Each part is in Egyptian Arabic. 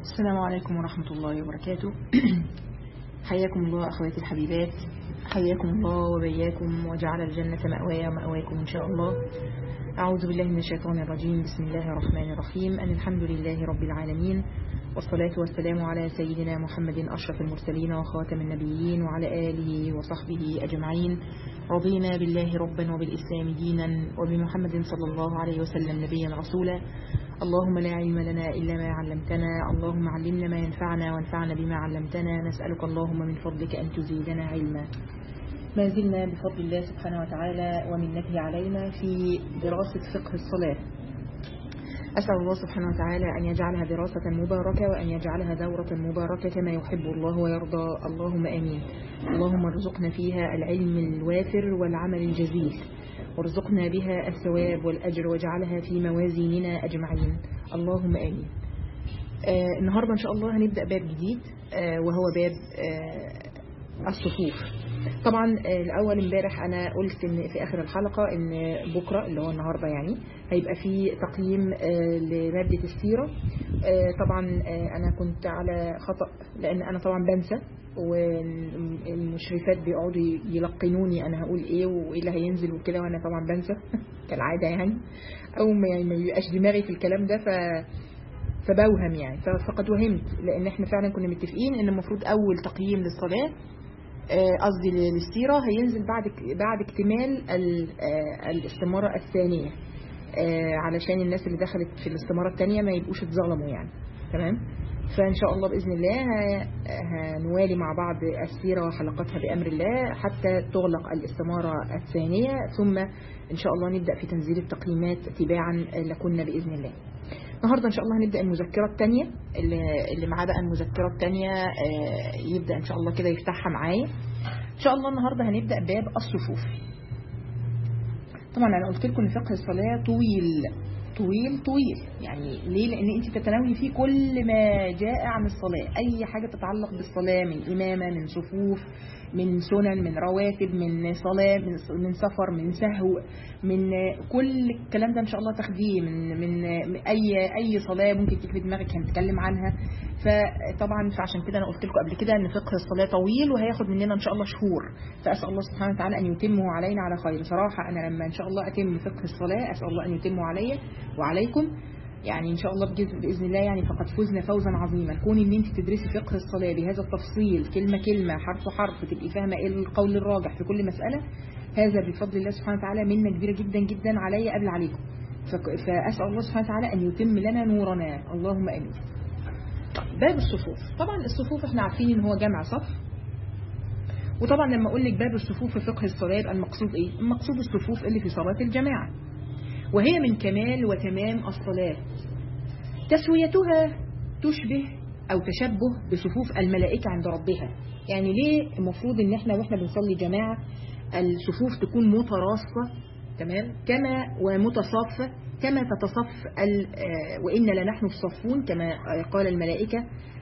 السلام عليكم ورحمة الله وبركاته حياكم الله أخواتي الحبيبات حياكم الله وبياكم وجعل الجنة مأواي ومأواكم إن شاء الله أعوذ بالله من الشيطان الرجيم بسم الله الرحمن الرحيم أن الحمد لله رب العالمين والصلاة والسلام على سيدنا محمد أشرف المرسلين وخاتم النبيين وعلى آله وصحبه أجمعين رضينا بالله ربا وبالإسلام دينا وبمحمد صلى الله عليه وسلم نبيا رسولا اللهم لا علم لنا إلا ما علمتنا اللهم علمنا ما ينفعنا وانفعنا بما علمتنا نسألك اللهم من فضلك أن تزيدنا علما ما زلنا بفضل الله سبحانه وتعالى ومنته علينا في دراسة فقه الصلاة أسأل الله سبحانه وتعالى أن يجعلها دراسة مباركة وأن يجعلها دورة مباركة كما يحب الله ويرضى اللهم آمين اللهم ارزقنا فيها العلم الوافر والعمل الجزيل وارزقنا بها الثواب والأجر واجعلها في موازيننا أجمعين اللهم آمين آه النهاردة إن شاء الله هنبدأ باب جديد آه وهو باب آه الصفوف طبعا الأول امبارح أنا قلت إن في آخر الحلقة إن بكرة اللي هو النهاردة يعني هيبقى في تقييم لمادة السيرة طبعا أنا كنت على خطأ لأن أنا طبعا بنسى والمشرفات بيقعدوا يلقنوني أنا هقول إيه وإيه اللي هينزل وكده وأنا طبعا بنسى كالعادة يعني أو ما يعني ما بيبقاش دماغي في الكلام ده ف فبوهم يعني فقد وهمت لأن احنا فعلا كنا متفقين إن المفروض أول تقييم للصلاة قصدي للسيرة هينزل بعد بعد اكتمال الاستمارة الثانية علشان الناس اللي دخلت في الاستمارة الثانية ما يبقوش اتظلموا يعني تمام فإن شاء الله بإذن الله هنوالي مع بعض السيرة وحلقاتها بأمر الله حتى تغلق الاستمارة الثانية ثم إن شاء الله نبدأ في تنزيل التقييمات تباعا لكنا بإذن الله النهاردة إن شاء الله هنبدأ المذكرة الثانية اللي, اللي معاه بقى المذكرة الثانية يبدأ إن شاء الله كده يفتحها معايا إن شاء الله النهاردة هنبدأ باب الصفوف طبعا أنا قلت لكم إن فقه الصلاة طويل طويل طويل يعني ليه لأن أنت تتناولي فيه كل ما جاء عن الصلاة أي حاجة تتعلق بالصلاة من إمامة من صفوف من سنن من رواتب من صلاة من, من سفر من سهو من كل الكلام ده إن شاء الله تاخديه من, من أي أي صلاة ممكن تيجي في دماغك هنتكلم عنها فطبعا فعشان كده أنا قلت لكم قبل كده إن فقه الصلاة طويل وهياخد مننا إن شاء الله شهور فأسأل الله سبحانه وتعالى أن يتمه علينا على خير صراحة أنا لما إن شاء الله أتم فقه الصلاة أسأل الله أن يتمه علي وعليكم يعني إن شاء الله بإذن الله يعني فقد فزنا فوزا عظيما كون إن أنت تدرسي فقه الصلاة بهذا التفصيل كلمة كلمة حرف حرف تبقي فاهمة إيه القول الراجح في كل مسألة هذا بفضل الله سبحانه وتعالى منة كبيرة جدا جدا علي قبل عليكم فأسأل الله سبحانه وتعالى أن يتم لنا نورنا اللهم آمين باب الصفوف طبعا الصفوف احنا عارفين ان هو جمع صف وطبعا لما اقول لك باب الصفوف في فقه الصلاة يبقى المقصود ايه المقصود الصفوف اللي في صلاة الجماعة وهي من كمال وتمام الصلاة تسويتها تشبه أو تشبه بصفوف الملائكة عند ربها يعني ليه المفروض ان احنا واحنا بنصلي جماعة الصفوف تكون متراصة تمام كما ومتصافة كما تتصف وإن لنحن الصفون كما قال الملائكة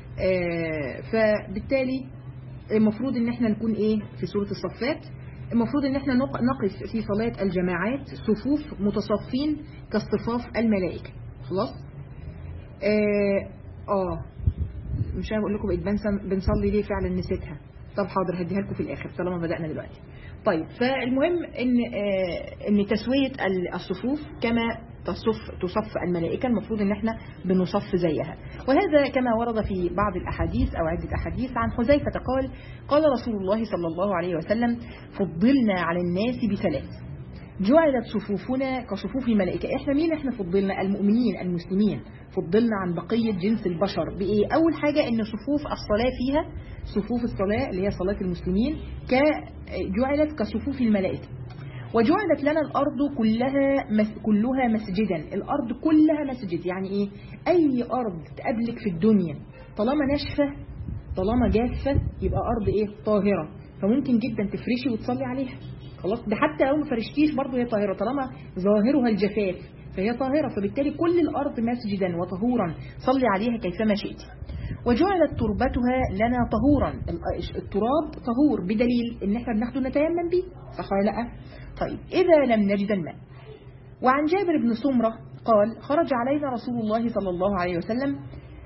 فبالتالي المفروض ان احنا نكون ايه في سورة الصفات المفروض ان احنا نقف في صلاة الجماعات صفوف متصفين كاصطفاف الملائكة خلاص اه, آه مش هقول لكم بقيت بنصلي ليه فعلا نسيتها طب حاضر هديها لكم في الاخر طالما بدأنا دلوقتي طيب فالمهم ان آه ان تسوية الصفوف كما تصف تصف الملائكة المفروض ان احنا بنصف زيها وهذا كما ورد في بعض الاحاديث او عدة احاديث عن حذيفة قال قال رسول الله صلى الله عليه وسلم فضلنا على الناس بثلاث جعلت صفوفنا كصفوف الملائكة احنا مين احنا فضلنا المؤمنين المسلمين فضلنا عن بقية جنس البشر بإيه أول حاجة ان صفوف الصلاة فيها صفوف الصلاة اللي هي صلاة المسلمين جعلت كصفوف الملائكة وجعلت لنا الأرض كلها مس كلها مسجدا الأرض كلها مسجد يعني إيه أي أرض تقابلك في الدنيا طالما ناشفة طالما جافة يبقى أرض إيه طاهرة فممكن جدا تفرشي وتصلي عليها خلاص ده حتى لو ما فرشتيش برضه هي طاهرة طالما ظاهرها الجفاف فهي طاهرة فبالتالي كل الأرض مسجدا وطهورا صلي عليها كيفما شئت وجعلت تربتها لنا طهورا التراب طهور بدليل ان احنا بناخده نتيمم به صح ولا لا طيب اذا لم نجد الماء وعن جابر بن سمرة قال خرج علينا رسول الله صلى الله عليه وسلم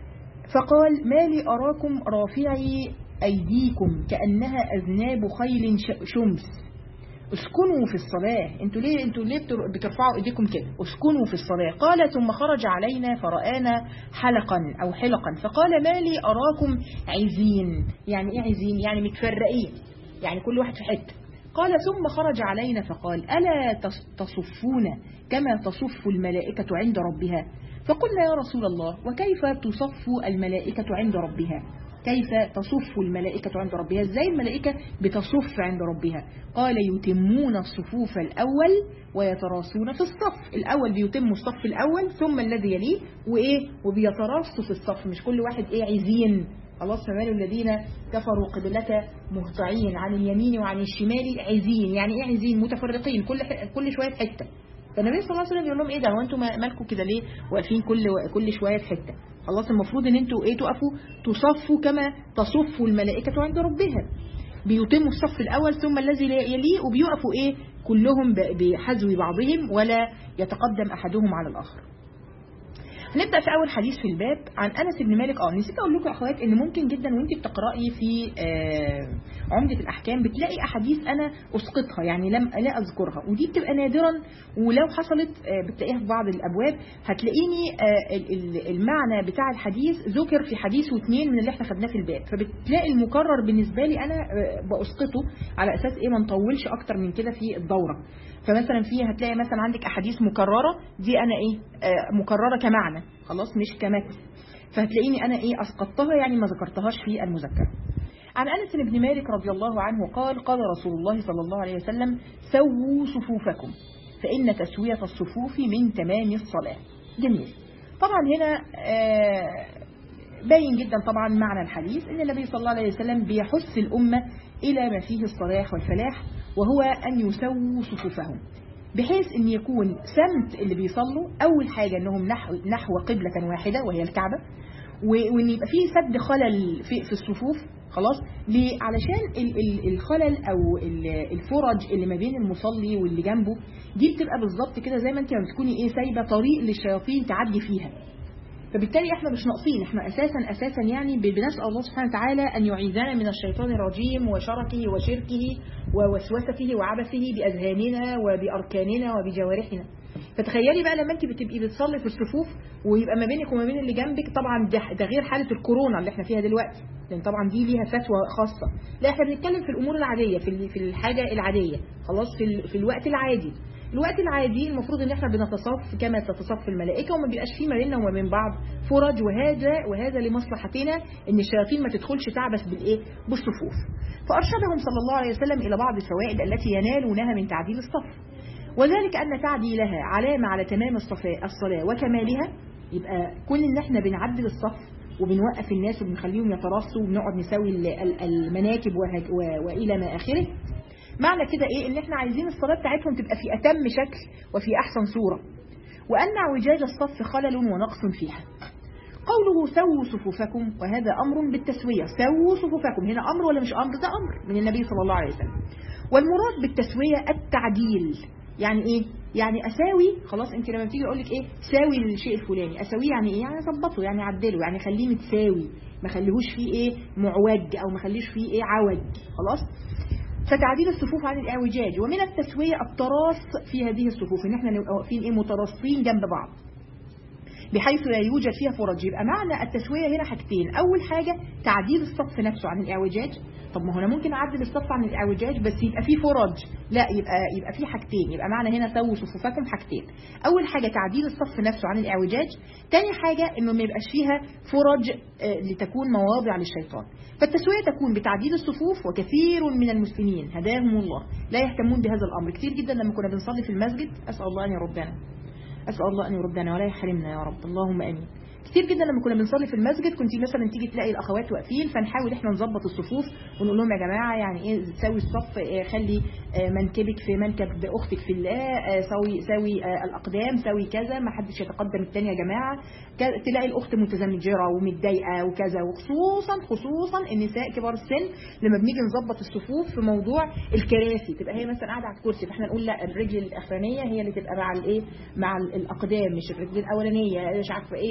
فقال ما لي أراكم رافعي أيديكم كأنها أذناب خيل ش- شمس اسكنوا في الصلاة انتوا ليه انتوا ليه بتر- بترفعوا ايديكم كده اسكنوا في الصلاة قال ثم خرج علينا فرآنا حلقا او حلقا فقال ما لي اراكم عزين يعني ايه عزين يعني متفرقين يعني كل واحد في حتة قال ثم خرج علينا فقال ألا تص- تصفون كما تصف الملائكة عند ربها فقلنا يا رسول الله وكيف تصف الملائكة عند ربها كيف تصف الملائكة عند ربها ازاي الملائكة بتصف عند ربها قال يتمون الصفوف الأول ويتراصون في الصف الأول بيتم الصف الأول ثم الذي يليه وإيه وبيتراصوا في الصف مش كل واحد إيه عايزين خلاص فمال الذين كفروا قبلك مهطعين عن اليمين وعن الشمال عزين يعني ايه عزين متفرقين كل ح- كل شويه في حته فالنبي صلى الله عليه وسلم يقول لهم ايه ده هو انتوا ما- مالكم كده ليه واقفين كل كل شويه في حته خلاص المفروض ان انتوا ايه تقفوا تصفوا كما تصف الملائكه عند ربها بيتموا الصف الاول ثم الذي يليه وبيقفوا ايه كلهم ب- بحذو بعضهم ولا يتقدم احدهم على الاخر هنبدأ في أول حديث في الباب عن أنس بن مالك اه نسيت أقول لكم يا أخوات إن ممكن جدا وأنت بتقرأي في آه، عمدة الأحكام بتلاقي أحاديث أنا أسقطها يعني لم لا أذكرها ودي بتبقى نادرا ولو حصلت آه، بتلاقيها في بعض الأبواب هتلاقيني آه، ال- ال- المعنى بتاع الحديث ذكر في حديث واثنين من اللي احنا خدناه في الباب فبتلاقي المكرر بالنسبة لي أنا آه، بأسقطه على أساس إيه ما نطولش أكتر من كده في الدورة فمثلا في هتلاقي مثلا عندك احاديث مكرره دي انا ايه آه مكرره كمعنى خلاص مش كمتن فهتلاقيني انا ايه اسقطتها يعني ما ذكرتهاش في المذكره عن انس بن مالك رضي الله عنه قال قال رسول الله صلى الله عليه وسلم سووا صفوفكم فان تسويه الصفوف من تمام الصلاه جميل طبعا هنا آه باين جدا طبعا معنى الحديث ان النبي صلى الله عليه وسلم بيحث الامه الى ما فيه الصلاح والفلاح وهو ان يسووا صفوفهم بحيث ان يكون سمت اللي بيصلوا اول حاجه انهم نحو نحو قبله واحده وهي الكعبه و- وان يبقى فيه سد خلل في, في الصفوف خلاص ليه علشان ال- ال- الخلل او ال- الفرج اللي ما بين المصلي واللي جنبه دي بتبقى بالظبط كده زي ما انت ما بتكوني ايه سايبه طريق للشياطين تعدي فيها فبالتالي احنا مش ناقصين احنا اساسا اساسا يعني ب- بنسال الله سبحانه وتعالى ان يعيذنا من الشيطان الرجيم وشركه وشركه ووسوسته وعبثه باذهاننا وباركاننا وبجوارحنا فتخيلي بقى لما انت بتبقي بتصلي في الصفوف ويبقى ما بينك وما بين اللي جنبك طبعا ده, ده غير حاله الكورونا اللي احنا فيها دلوقتي لان طبعا دي ليها فتوى خاصه لا احنا بنتكلم في الامور العاديه في ال- في الحاجه العاديه خلاص في ال- في الوقت العادي الوقت العادي المفروض ان احنا بنتصف كما تتصف الملائكه وما بيبقاش في ما بيننا وما بين بعض فرج وهذا وهذا لمصلحتنا ان الشياطين ما تدخلش تعبث بالايه بالصفوف فارشدهم صلى الله عليه وسلم الى بعض الفوائد التي ينالونها من تعديل الصف وذلك ان تعديلها علامه على تمام الصفاء الصلاه وكمالها يبقى كون ان احنا بنعدل الصف وبنوقف الناس وبنخليهم يتراصوا وبنقعد نسوي ال- ال- المناكب وهك- و- والى ما اخره معنى كده ايه ان احنا عايزين الصلاة بتاعتهم تبقى في اتم شكل وفي احسن صورة وان اعوجاج الصف خلل ونقص فيها قوله سووا صفوفكم وهذا امر بالتسوية سووا صفوفكم هنا امر ولا مش امر ده امر من النبي صلى الله عليه وسلم والمراد بالتسوية التعديل يعني ايه يعني اساوي خلاص انت لما بتيجي اقول لك ايه ساوي الشيء الفلاني اساويه يعني ايه يعني ظبطه يعني عدله يعني خليه متساوي ما خليهوش فيه ايه معوج او ما خليش فيه ايه عوج خلاص فتعديل الصفوف عن الاعوجاج ومن التسوية التراص في هذه الصفوف ان احنا نبقى واقفين ايه متراصين جنب بعض بحيث لا يوجد فيها فرج يبقى معنى التسوية هنا حاجتين أول حاجة تعديل الصف نفسه عن الإعوجاج طب ما هو أنا ممكن أعدل الصف عن الإعوجاج بس يبقى فيه فرج لا يبقى يبقى فيه حاجتين يبقى معنى هنا سووا صفوفكم حاجتين أول حاجة تعديل الصف نفسه عن الإعوجاج تاني حاجة إنه ما يبقاش فيها فرج آه، لتكون مواضع للشيطان فالتسوية تكون بتعديل الصفوف وكثير من المسلمين هداهم الله لا يهتمون بهذا الأمر كتير جدا لما كنا بنصلي في المسجد أسأل الله أن يردنا أسأل الله أن يردنا ولا يحرمنا يا رب اللهم أمين كتير جدا لما كنا بنصلي في المسجد كنت مثلا تيجي تلاقي الاخوات واقفين فنحاول احنا نظبط الصفوف ونقول لهم يا جماعه يعني ايه سوي الصف إيه خلي آه، منكبك في منكب اختك في الله آه، سوي سوي آه، الاقدام سوي كذا ما حدش يتقدم الثاني يا جماعه ك- تلاقي الاخت متزمجره ومتضايقه وكذا وخصوصا خصوصا النساء كبار السن لما بنيجي نظبط الصفوف في موضوع الكراسي تبقى هي مثلا قاعده على الكرسي فاحنا نقول لا الرجل الاخرانيه هي اللي تبقى مع الايه مع ال- الاقدام مش الرجل الاولانيه مش عارفه ايه تبدا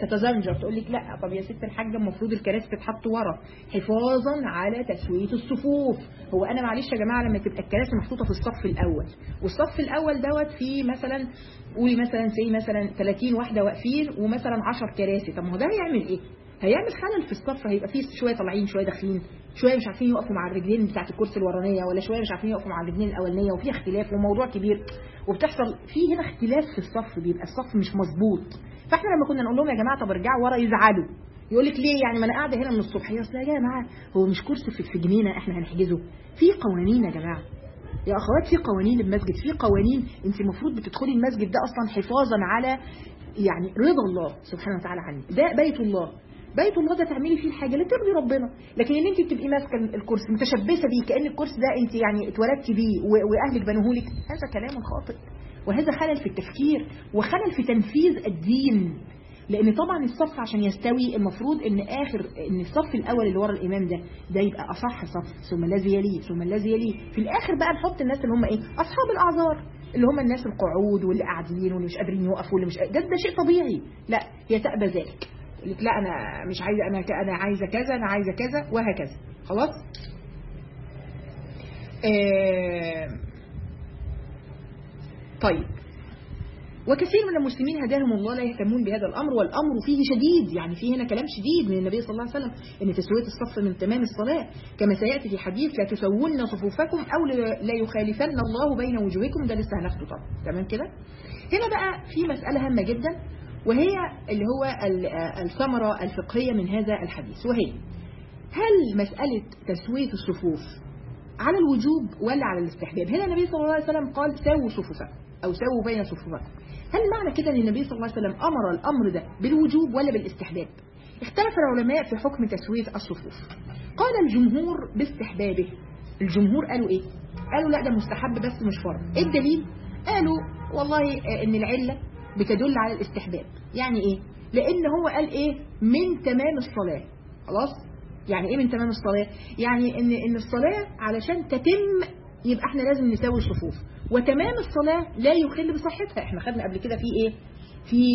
تتزنجر تقول لك لا طب يا ست الحاجه المفروض الكراسي تتحط ورا حفاظا على تسويه الصفوف هو انا معلش يا جماعه لما تبقى الكراسي محطوطه في الصف الاول والصف الاول دوت فيه مثلا قولي مثلا سي مثلا 30 واحده واقفين ومثلا 10 كراسي طب ما هو ده هيعمل ايه هيعمل خلل في الصف هيبقى فيه شويه طالعين شويه داخلين شويه مش عارفين يقفوا مع الرجلين بتاعت الكرسي الورانيه ولا شويه مش عارفين يقفوا مع الرجلين الاولانيه وفي اختلاف وموضوع كبير وبتحصل في هنا اختلاف في الصف بيبقى الصف مش مظبوط فاحنا لما كنا نقول لهم يا جماعه طب ارجعوا ورا يزعلوا يقول لك ليه يعني ما انا قاعده هنا من الصبح يا اصل يا جماعه هو مش كرسي في في جنينه احنا هنحجزه في قوانين يا جماعه يا اخوات في قوانين المسجد في قوانين انت المفروض بتدخلي المسجد ده اصلا حفاظا على يعني رضا الله سبحانه وتعالى عنك ده بيت الله بيت الله ده تعملي فيه الحاجه اللي ترضي ربنا لكن ان انت بتبقي ماسكه الكرسي متشبثه بيه كان الكرسي ده انت يعني اتولدتي بيه و- واهلك بنوهولك هذا كلام خاطئ وهذا خلل في التفكير وخلل في تنفيذ الدين لان طبعا الصف عشان يستوي المفروض ان اخر ان الصف الاول اللي ورا الامام ده ده يبقى اصح صف ثم الذي يليه ثم الذي يليه في الاخر بقى نحط الناس اللي هم ايه اصحاب الاعذار اللي هم الناس القعود واللي قاعدين واللي مش قادرين يقفوا واللي مش ده, ده شيء طبيعي لا هي تأبى ذلك قالت لا انا مش عايزه انا ك- انا عايزه كذا انا عايزه كذا وهكذا خلاص آه طيب وكثير من المسلمين هداهم الله لا يهتمون بهذا الامر والامر فيه شديد يعني فيه هنا كلام شديد من النبي صلى الله عليه وسلم ان تسويه الصف من تمام الصلاه كما سياتي في حديث لا تسوون صفوفكم او لا يخالفن الله بين وجوهكم ده لسه هناخده طبعا تمام كده هنا بقى في مساله هامه جدا وهي اللي هو ال- الثمره الفقهيه من هذا الحديث وهي هل مساله تسويه الصفوف على الوجوب ولا على الاستحباب هنا النبي صلى الله عليه وسلم قال سووا صفوفكم أو سووا بين صفوفكم هل معنى كده أن النبي صلى الله عليه وسلم أمر الأمر ده بالوجوب ولا بالاستحباب اختلف العلماء في حكم تسوية الصفوف قال الجمهور باستحبابه الجمهور قالوا إيه قالوا لا ده مستحب بس مش فرض ايه الدليل قالوا والله آه، ان العلة بتدل على الاستحباب يعني ايه لان هو قال ايه من تمام الصلاة خلاص يعني ايه من تمام الصلاة يعني ان ان الصلاة علشان تتم يبقى احنا لازم نساوي الصفوف وتمام الصلاة لا يخل بصحتها احنا خدنا قبل كده في ايه في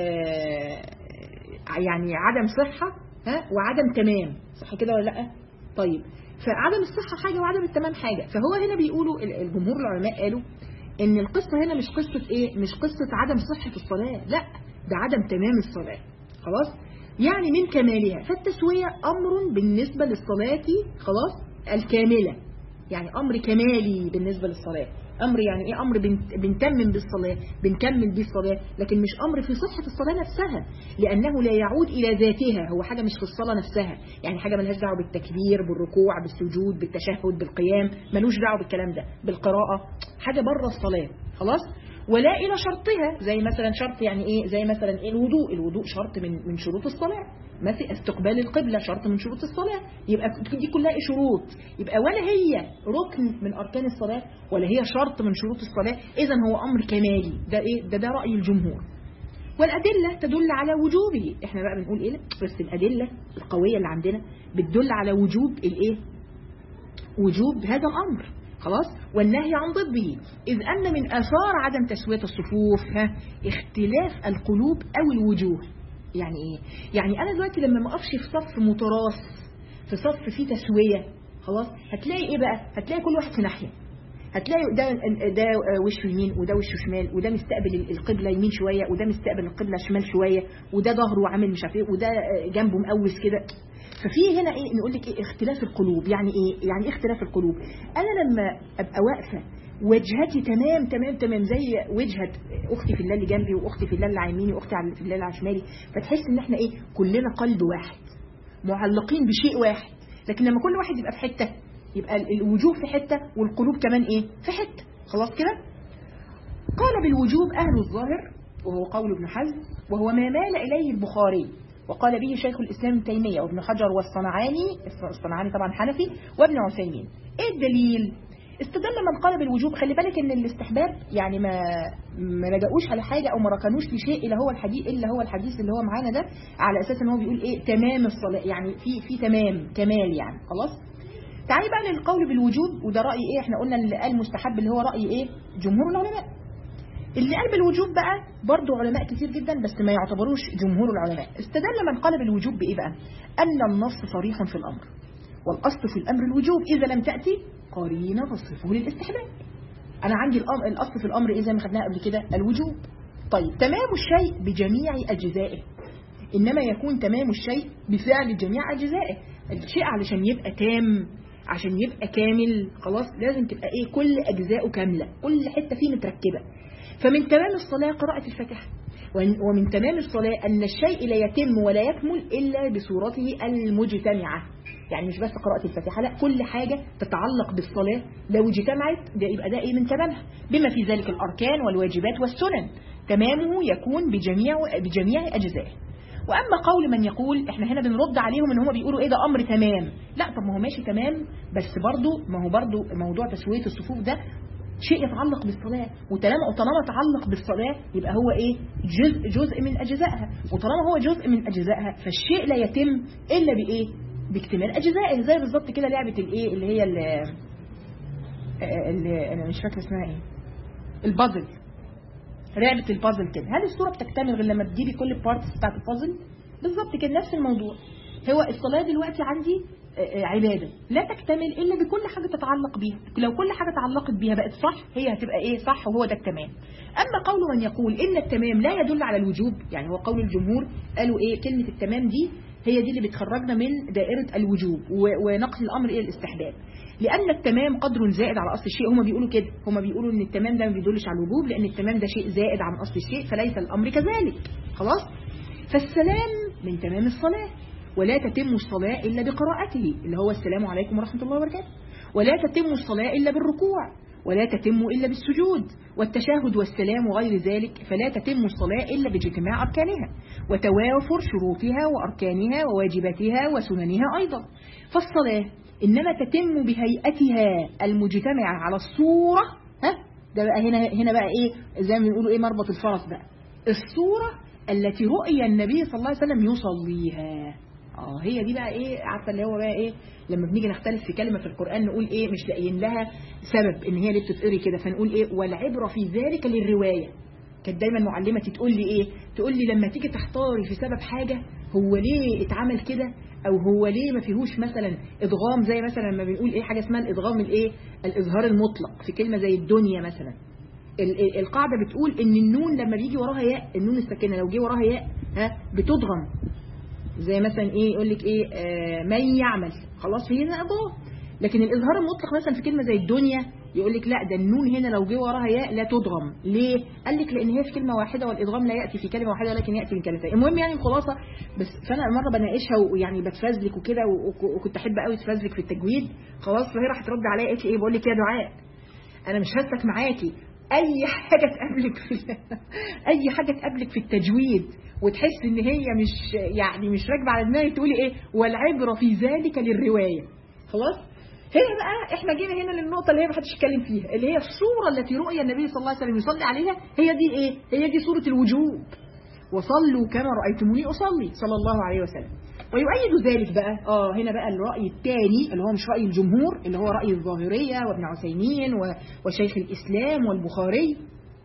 آه يعني عدم صحة ها وعدم تمام صح كده ولا لا طيب فعدم الصحة حاجة وعدم التمام حاجة فهو هنا بيقولوا ال- الجمهور العلماء قالوا ان القصة هنا مش قصة ايه مش قصة عدم صحة الصلاة لا ده عدم تمام الصلاة خلاص يعني من كمالها فالتسوية امر بالنسبة للصلاة خلاص الكاملة يعني امر كمالي بالنسبة للصلاة امر يعني ايه امر بن- بنتمم بالصلاة بنكمل بيه الصلاة لكن مش امر في صحة الصلاة نفسها لانه لا يعود الى ذاتها هو حاجة مش في الصلاة نفسها يعني حاجة ملهاش دعوة بالتكبير بالركوع بالسجود بالتشهد بالقيام ملوش دعوة بالكلام ده بالقراءة حاجة بره الصلاة خلاص ولا الى شرطها زي مثلا شرط يعني ايه زي مثلا إيه الوضوء الوضوء شرط من من شروط الصلاه مثل استقبال القبله شرط من شروط الصلاه يبقى دي كلها إيه شروط يبقى ولا هي ركن من اركان الصلاه ولا هي شرط من شروط الصلاه اذا هو امر كمالي ده ايه ده ده راي الجمهور والأدلة تدل على وجوبه احنا بقى بنقول ايه بس الأدلة القوية اللي عندنا بتدل على وجوب الايه وجوب هذا الأمر خلاص والنهي عن ضده إذ أن من آثار عدم تسوية الصفوف ها اختلاف القلوب أو الوجوه يعني إيه؟ يعني أنا دلوقتي لما ما أقفش في صف متراص في صف فيه تسوية خلاص هتلاقي إيه بقى هتلاقي كل واحد في ناحية هتلاقي ده ده وشه يمين وده وشه شمال وده مستقبل القبلة يمين شوية وده مستقبل القبلة شمال شوية وده ظهره عامل مش عارف ايه وده جنبه مقوس كده ففي هنا ايه نقول لك ايه اختلاف القلوب يعني ايه يعني ايه اختلاف القلوب انا لما ابقى واقفه وجهتي تمام تمام تمام زي وجهه اختي في الله اللي جنبي واختي في الله اللي على يميني واختي في الله اللي على شمالي فتحس ان احنا ايه كلنا قلب واحد معلقين بشيء واحد لكن لما كل واحد يبقى في حته يبقى الوجوه في حته والقلوب كمان ايه في حته خلاص كده قال بالوجوب اهل الظاهر وهو قول ابن حزم وهو ما مال اليه البخاري وقال به شيخ الإسلام ابن تيمية وابن حجر والصنعاني الصنعاني طبعا حنفي وابن عثيمين ايه الدليل استدل من قال بالوجوب خلي بالك ان الاستحباب يعني ما ما لجأوش على حاجة او ما ركنوش لشيء الا هو الحديث الا هو الحديث اللي هو معانا ده على اساس ان هو بيقول ايه تمام الصلاة يعني في في تمام كمال يعني خلاص تعالي بقى للقول بالوجوب وده رأي ايه احنا قلنا اللي قال مستحب اللي هو رأي ايه جمهور العلماء اللي قال بالوجوب بقى برضو علماء كتير جدا بس ما يعتبروش جمهور العلماء استدل من قال بالوجوب بإيه بقى أن النص صريح في الأمر والأصل في الأمر الوجوب إذا لم تأتي قرينة تصرفه للاستحباب أنا عندي الأم- الأصل في الأمر إيه زي ما خدناها قبل كده الوجوب طيب تمام الشيء بجميع أجزائه إنما يكون تمام الشيء بفعل جميع أجزائه الشيء علشان يبقى تام عشان يبقى كامل خلاص لازم تبقى إيه كل أجزائه كاملة كل حتة فيه متركبة فمن تمام الصلاة قراءة الفاتحة ومن- ومن تمام الصلاة أن الشيء لا يتم ولا يكمل إلا بصورته المجتمعة يعني مش بس قراءة الفاتحة لا كل حاجة تتعلق بالصلاة لو اجتمعت ده يبقى ده إيه من تمامها بما في ذلك الأركان والواجبات والسنن تمامه يكون بجميع بجميع أجزائه واما قول من يقول احنا هنا بنرد عليهم ان هم بيقولوا ايه ده امر تمام لا طب ما هو ماشي تمام بس برضو ما هو برضو موضوع تسويه الصفوف ده شيء يتعلق بالصلاه وطالما وطالما يتعلق بالصلاه يبقى هو ايه جزء جزء من اجزائها وطالما هو جزء من اجزائها فالشيء لا يتم الا بايه باكتمال اجزائه زي بالظبط كده لعبه الايه اللي هي اللي اللي انا مش فاكره اسمها ايه البازل لعبة البازل كده هل الصورة بتكتمل غير لما تجيبي كل البارتس بتاعت البازل بالظبط كده نفس الموضوع هو الصلاة دلوقتي عندي آه، آه، عبادة لا تكتمل إلا بكل حاجة تتعلق بيها لو كل حاجة تعلقت بيها بقت صح هي هتبقى إيه صح وهو ده التمام أما قول من يقول إن التمام لا يدل على الوجوب يعني هو قول الجمهور قالوا إيه كلمة التمام دي هي دي اللي بتخرجنا من دائرة الوجوب و- ونقل الأمر إلى الاستحباب لأن التمام قدر زائد على أصل الشيء هما بيقولوا كده هما بيقولوا إن التمام ده ما بيدلش على الوجوب لأن التمام ده شيء زائد عن أصل الشيء فليس الأمر كذلك خلاص فالسلام من تمام الصلاة ولا تتم الصلاة إلا بقراءته اللي هو السلام عليكم ورحمة الله وبركاته ولا تتم الصلاة إلا بالركوع ولا تتم إلا بالسجود والتشهد والسلام وغير ذلك فلا تتم الصلاة إلا باجتماع أركانها وتوافر شروطها وأركانها وواجباتها وسننها أيضا فالصلاة إنما تتم بهيئتها المجتمعة على الصورة ها ده بقى هنا هنا بقى إيه زي ما بنقولوا إيه مربط الفرس بقى الصورة التي رؤي النبي صلى الله عليه وسلم يصليها اه هي دي بقى ايه عارفه اللي هو بقى ايه لما بنيجي نختلف في كلمه في القران نقول ايه مش لاقيين لها سبب ان هي اللي بتتقري كده فنقول ايه والعبره في ذلك للروايه كانت دايما معلمتي تقول لي ايه تقول لي لما تيجي تحتاري في سبب حاجه هو ليه اتعمل كده او هو ليه ما فيهوش مثلا ادغام زي مثلا لما بنقول ايه حاجه اسمها الادغام الايه الاظهار المطلق في كلمه زي الدنيا مثلا ال- ال- القاعدة بتقول ان النون لما بيجي وراها ياء النون الساكنة لو جه وراها ياء ها بتضغم زي مثلا ايه يقول لك ايه آه من يعمل خلاص هي هنا اضاء لكن الاظهار المطلق مثلا في كلمة زي الدنيا يقول لك لا ده النون هنا لو جه وراها ياء لا تضغم ليه قال لك لان هي في كلمة واحدة والادغام لا ياتي في كلمة واحدة ولكن ياتي من كلمتين المهم يعني الخلاصة بس فانا مره بناقشها ويعني بتفزلك وكده وك- وكنت احب قوي اتفزلك في التجويد خلاص فهي راحت ترد عليا قالت لي ايه بقول لك يا دعاء انا مش هسلك معاكي اي حاجه تقابلك في اي حاجه تقابلك في التجويد وتحس ان هي مش يعني مش راكبه على دماغك تقولي ايه والعبره في ذلك للروايه خلاص هنا بقى احنا جينا هنا للنقطه اللي هي ما حدش يتكلم فيها اللي هي الصوره التي رؤي النبي صلى الله عليه وسلم يصلي عليها هي دي ايه هي دي صوره الوجوب وصلوا كما رأيتموني أصلي صلى الله عليه وسلم ويؤيد ذلك بقى اه هنا بقى الرأي الثاني اللي هو مش رأي الجمهور اللي هو رأي الظاهرية وابن عثيمين و- وشيخ الإسلام والبخاري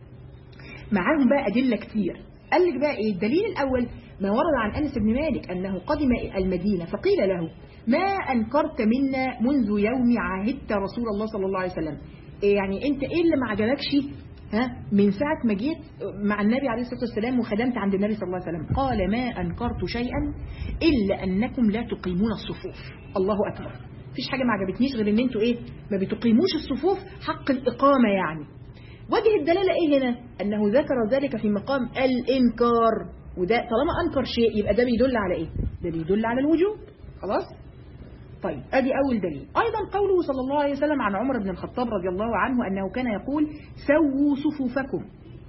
معاهم بقى أدلة كتير قال لك بقى إيه الدليل الأول ما ورد عن أنس بن مالك أنه قدم المدينة فقيل له ما أنكرت منا منذ يوم عاهدت رسول الله صلى الله عليه وسلم إيه يعني أنت إيه اللي ما عجبكش ها من ساعة ما جيت مع النبي عليه الصلاة والسلام وخدمت عند النبي صلى الله عليه وسلم قال ما أنكرت شيئا إلا أنكم لا تقيمون الصفوف الله أكبر مفيش حاجة ما عجبتنيش غير ان انتوا ايه ما بتقيموش الصفوف حق الإقامة يعني وجه الدلالة ايه هنا انه ذكر ذلك في مقام الانكار وده طالما انكر شيء يبقى ده بيدل على ايه ده بيدل على الوجوب خلاص طيب ادي اول دليل ايضا قوله صلى الله عليه وسلم عن عمر بن الخطاب رضي الله عنه انه كان يقول سووا صفوفكم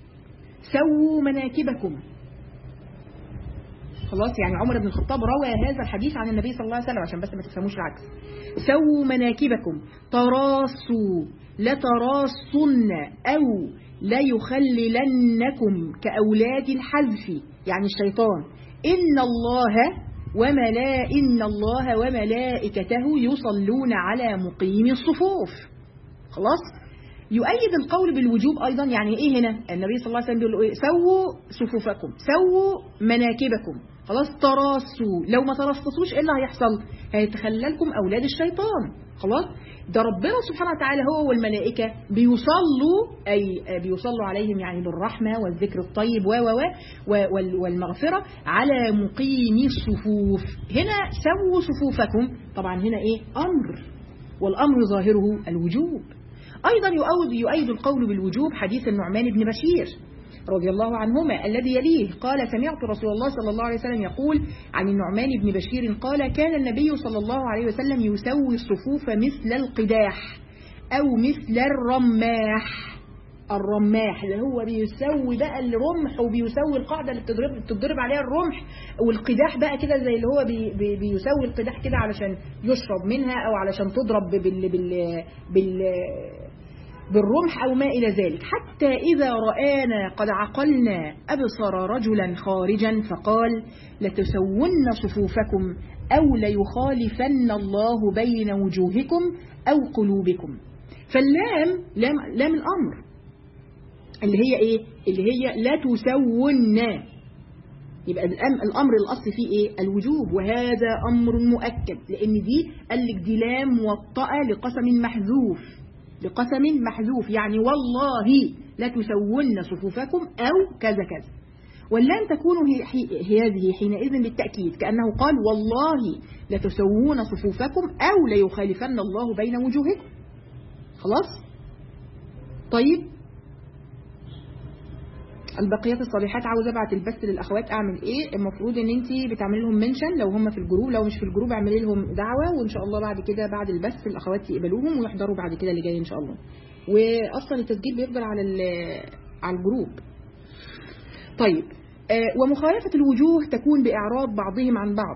سووا مناكبكم خلاص يعني عمر بن الخطاب روى هذا الحديث عن النبي صلى الله عليه وسلم عشان بس ما تفهموش العكس سووا مناكبكم تراصوا لتراصن أو ليخللنكم كأولاد الحذف يعني الشيطان إن الله وملا إن الله وملائكته يصلون على مقيم الصفوف خلاص يؤيد القول بالوجوب أيضا يعني إيه هنا النبي صلى الله عليه وسلم بيقول إيه سووا صفوفكم سووا مناكبكم خلاص تراصوا لو ما ترصصوش إيه اللي هيحصل هيتخللكم أولاد الشيطان خلاص ده ربنا سبحانه وتعالى هو والملائكة بيصلوا أي بيصلوا عليهم يعني بالرحمة والذكر الطيب و و و والمغفرة على مقيم الصفوف هنا سووا صفوفكم طبعا هنا إيه أمر والأمر ظاهره الوجوب أيضا يؤيد, يؤيد القول بالوجوب حديث النعمان بن بشير رضي الله عنهما الذي يليه قال سمعت رسول الله صلى الله عليه وسلم يقول عن النعمان بن بشير قال كان النبي صلى الله عليه وسلم يسوي الصفوف مثل القداح أو مثل الرماح الرماح اللي هو بيسوي بقى الرمح وبيسوي القاعدة اللي بتضرب, بتضرب عليها الرمح والقداح بقى كده زي اللي هو بي بي بيسوي القداح كده علشان يشرب منها أو علشان تضرب بال بال بال بالرمح أو ما إلى ذلك حتى إذا رآنا قد عقلنا أبصر رجلا خارجا فقال لتسون صفوفكم أو ليخالفن الله بين وجوهكم أو قلوبكم فاللام لام, لام الأمر اللي هي إيه اللي هي لا تسون يبقى الأمر الأصل فيه إيه الوجوب وهذا أمر مؤكد لأن دي قال لك دي لام موطأة لقسم محذوف بقسم محذوف يعني والله لا تسون صفوفكم أو كذا كذا واللام تكون هي هذه حينئذ بالتأكيد كأنه قال والله لتسوون صفوفكم أو ليخالفن الله بين وجوهكم خلاص طيب البقيات الصالحات عاوز ابعت البث للاخوات اعمل ايه المفروض ان انت بتعملي لهم منشن لو هم في الجروب لو مش في الجروب اعملي لهم دعوه وان شاء الله بعد كده بعد البث الاخوات يقبلوهم ويحضروا بعد كده اللي جاي ان شاء الله واصلا التسجيل بيفضل على على الجروب طيب آه ومخالفه الوجوه تكون باعراض بعضهم عن بعض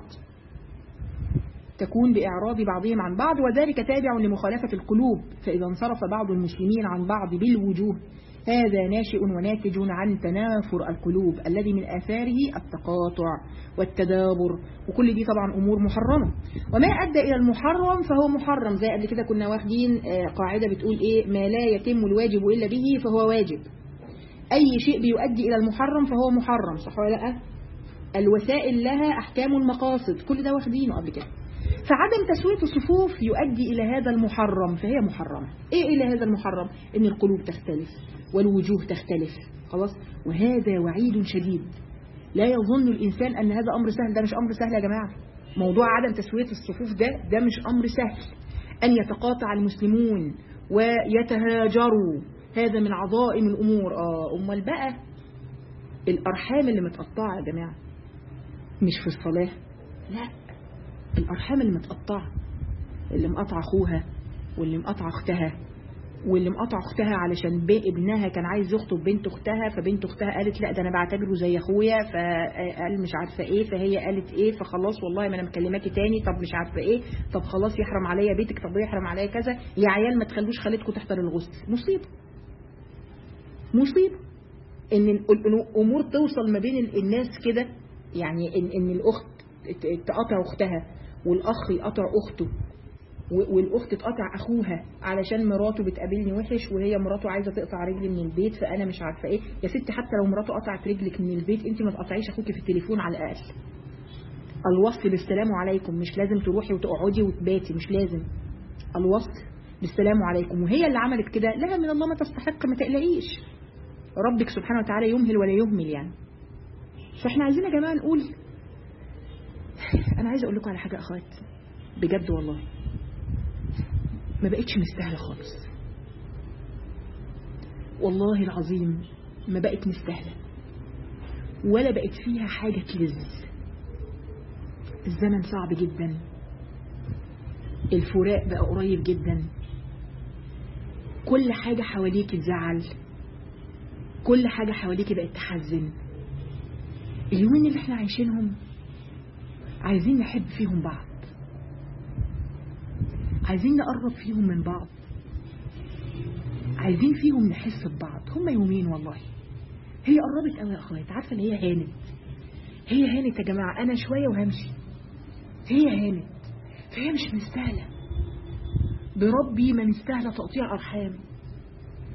تكون بإعراض بعضهم عن بعض وذلك تابع لمخالفة القلوب فإذا انصرف بعض المسلمين عن بعض بالوجوه هذا ناشئ وناتج عن تنافر القلوب الذي من آثاره التقاطع والتدابر وكل دي طبعا أمور محرمة وما أدى إلى المحرم فهو محرم زي قبل كده كنا واخدين قاعدة بتقول إيه ما لا يتم الواجب إلا به فهو واجب أي شيء بيؤدي إلى المحرم فهو محرم صح ولا لا الوسائل لها أحكام المقاصد كل ده واخدينه قبل كده فعدم تسوية الصفوف يؤدي إلى هذا المحرم فهي محرمة إيه إلى هذا المحرم إن القلوب تختلف والوجوه تختلف خلاص وهذا وعيد شديد لا يظن الإنسان أن هذا أمر سهل ده مش أمر سهل يا جماعة موضوع عدم تسوية الصفوف ده ده مش أمر سهل أن يتقاطع المسلمون ويتهاجروا هذا من عظائم الأمور آه أمال بقى الأرحام اللي متقطعة يا جماعة مش في الصلاة لا الأرحام اللي متقطعة اللي مقطع أخوها واللي مقطع أختها واللي مقطع أختها علشان ابنها كان عايز يخطب بنت أختها فبنت أختها قالت لا ده أنا بعتبره زي أخويا فقال مش عارفة إيه فهي قالت إيه فخلاص والله ما أنا مكلماكي تاني طب مش عارفة إيه طب خلاص يحرم عليا بيتك طب يحرم عليا كذا يا عيال ما تخلوش خالتكم تحضر الغسل مصيبة مصيبة إن الأمور توصل ما بين الناس كده يعني إن, إن الأخت تقطع أختها والأخ يقطع أخته والأخت تقطع أخوها علشان مراته بتقابلني وحش وهي مراته عايزة تقطع رجلي من البيت فأنا مش عارفة إيه يا ستي حتى لو مراته قطعت رجلك من البيت أنت ما تقطعيش أخوك في التليفون على الأقل الوصل بالسلام عليكم مش لازم تروحي وتقعدي وتباتي مش لازم الوصل بالسلام عليكم وهي اللي عملت كده لها من الله ما تستحق ما تقلقيش ربك سبحانه وتعالى يمهل ولا يهمل يعني فاحنا عايزين يا جماعة نقول انا عايزه اقول لكم على حاجه اخوات بجد والله ما بقتش مستاهله خالص والله العظيم ما بقت مستاهله ولا بقت فيها حاجه تلذ الزمن صعب جدا الفراق بقى قريب جدا كل حاجه حواليك تزعل كل حاجه حواليك بقت تحزن اليومين اللي احنا عايشينهم عايزين نحب فيهم بعض عايزين نقرب فيهم من بعض عايزين فيهم نحس ببعض هم يومين والله هي قربت قوي يا اخوات عارفه ان هي هانت هي هانت يا جماعه انا شويه وهمشي هي هانت فهي مش مستاهله بربي ما مستاهله تقطيع ارحام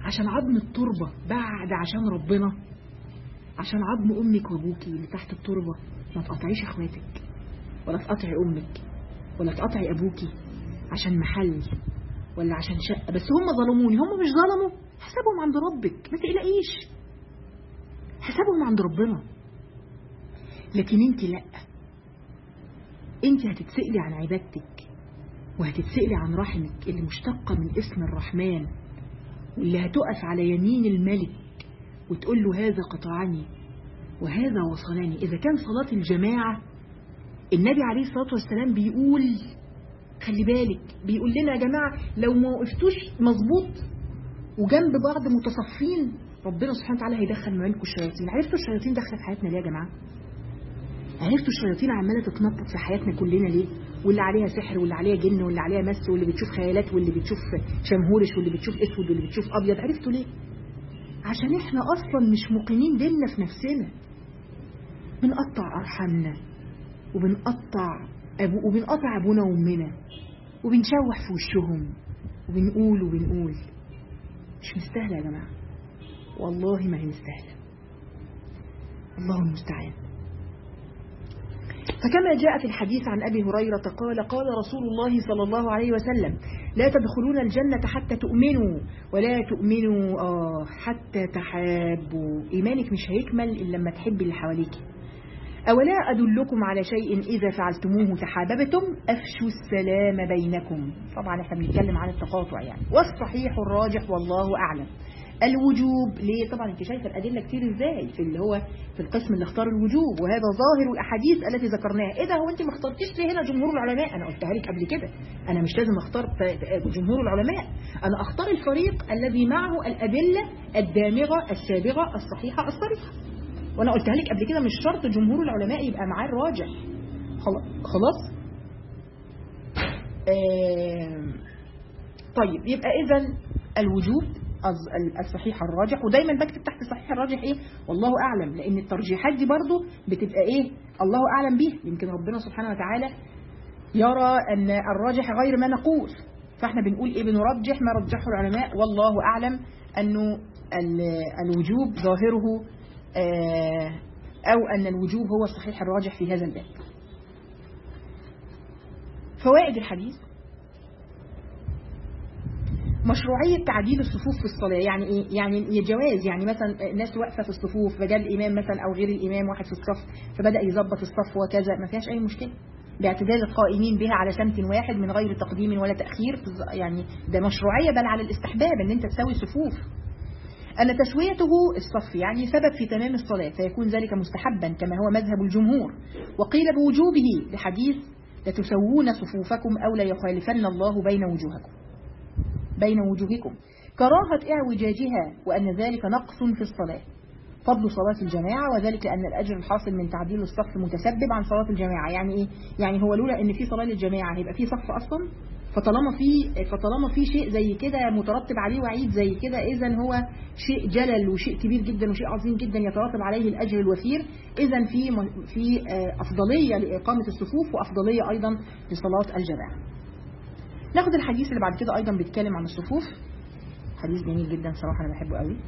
عشان عظم التربة بعد عشان ربنا عشان عظم أمك وأبوكي اللي تحت التربة ما تقطعيش إخواتك ولا تقطعي أمك ولا تقطعي أبوكي عشان محل ولا عشان شقة بس هم ظلموني هم مش ظلموا حسابهم عند ربك ما تقلقيش حسابهم عند ربنا لكن انت لا انت هتتسألي عن عبادتك وهتتسألي عن رحمك اللي مشتقة من اسم الرحمن واللي هتقف على يمين الملك وتقول له هذا قطعني وهذا وصلني إذا كان صلاة الجماعة النبي عليه الصلاة والسلام بيقول خلي بالك بيقول لنا يا جماعة لو ما وقفتوش مظبوط وجنب بعض متصفين ربنا سبحانه وتعالى هيدخل ما بينكم الشياطين عرفتوا الشياطين داخله في حياتنا ليه يا جماعة عرفتوا الشياطين عمالة تتنطط في حياتنا كلنا ليه واللي عليها سحر واللي عليها جن واللي عليها مس واللي بتشوف خيالات واللي بتشوف شمهورش واللي بتشوف اسود واللي بتشوف ابيض عرفتوا ليه عشان احنا اصلا مش مقيمين ديننا في نفسنا بنقطع ارحامنا وبنقطع أبو وبنقطع ابونا وامنا وبنشوح في وشهم وبنقول وبنقول مش مستاهله يا جماعه والله ما هي مستاهله الله المستعان فكما جاء في الحديث عن أبي هريرة قال قال رسول الله صلى الله عليه وسلم لا تدخلون الجنة حتى تؤمنوا ولا تؤمنوا آه حتى تحابوا إيمانك مش هيكمل إلا لما تحبي اللي حواليك أولا أدلكم على شيء إذا فعلتموه تحاببتم أفشوا السلام بينكم طبعا احنا بنتكلم عن التقاطع يعني والصحيح الراجح والله أعلم الوجوب ليه طبعا انت شايفه الادله كتير ازاي في اللي هو في القسم اللي اختار الوجوب وهذا ظاهر الاحاديث التي ذكرناها ايه ده هو انت ما اخترتيش ليه هنا جمهور العلماء انا قلتها لك قبل كده انا مش لازم اختار جمهور العلماء انا اختار الفريق الذي معه الادله الدامغه السابغه الصحيحه الصريحه وانا قلتها لك قبل كده مش شرط جمهور العلماء يبقى معاه الراجح خلاص آه طيب يبقى اذا الوجوب الصحيح الراجح ودايما بكتب تحت الصحيح الراجح ايه والله اعلم لان الترجيحات دي برضو بتبقى ايه الله اعلم بيها يمكن ربنا سبحانه وتعالى يرى ان الراجح غير ما نقول فاحنا بنقول ايه بنرجح ما رجحه العلماء والله اعلم انه الوجوب ظاهره او ان الوجوب هو الصحيح الراجح في هذا الباب فوائد الحديث مشروعية تعديل الصفوف في الصلاة يعني إيه؟ يعني جواز يعني مثلا ناس واقفة في الصفوف فجاء الإمام مثلا أو غير الإمام واحد في الصف فبدأ يظبط الصف وكذا ما فيهاش أي مشكلة باعتدال القائمين بها على سمت واحد من غير تقديم ولا تأخير يعني ده مشروعية بل على الاستحباب أن أنت تسوي صفوف أن تسويته الصف يعني سبب في تمام الصلاة فيكون ذلك مستحبا كما هو مذهب الجمهور وقيل بوجوبه لحديث لتسوون صفوفكم أو لا يخالفن الله بين وجوهكم بين وجوهكم كراهة اعوجاجها وأن ذلك نقص في الصلاة فضل صلاة الجماعة وذلك أن الأجر الحاصل من تعديل الصف متسبب عن صلاة الجماعة يعني إيه؟ يعني هو لولا أن في صلاة للجماعة هيبقى في صف أصلا فطالما في فطالما في شيء زي كده مترتب عليه وعيد زي كده اذا هو شيء جلل وشيء كبير جدا وشيء عظيم جدا يترتب عليه الاجر الوفير اذا في في افضليه لاقامه الصفوف وافضليه ايضا لصلاه الجماعه ناخد الحديث اللي بعد كده ايضا بيتكلم عن الصفوف حديث جميل جدا صراحه انا بحبه قوي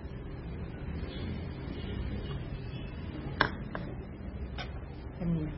جميل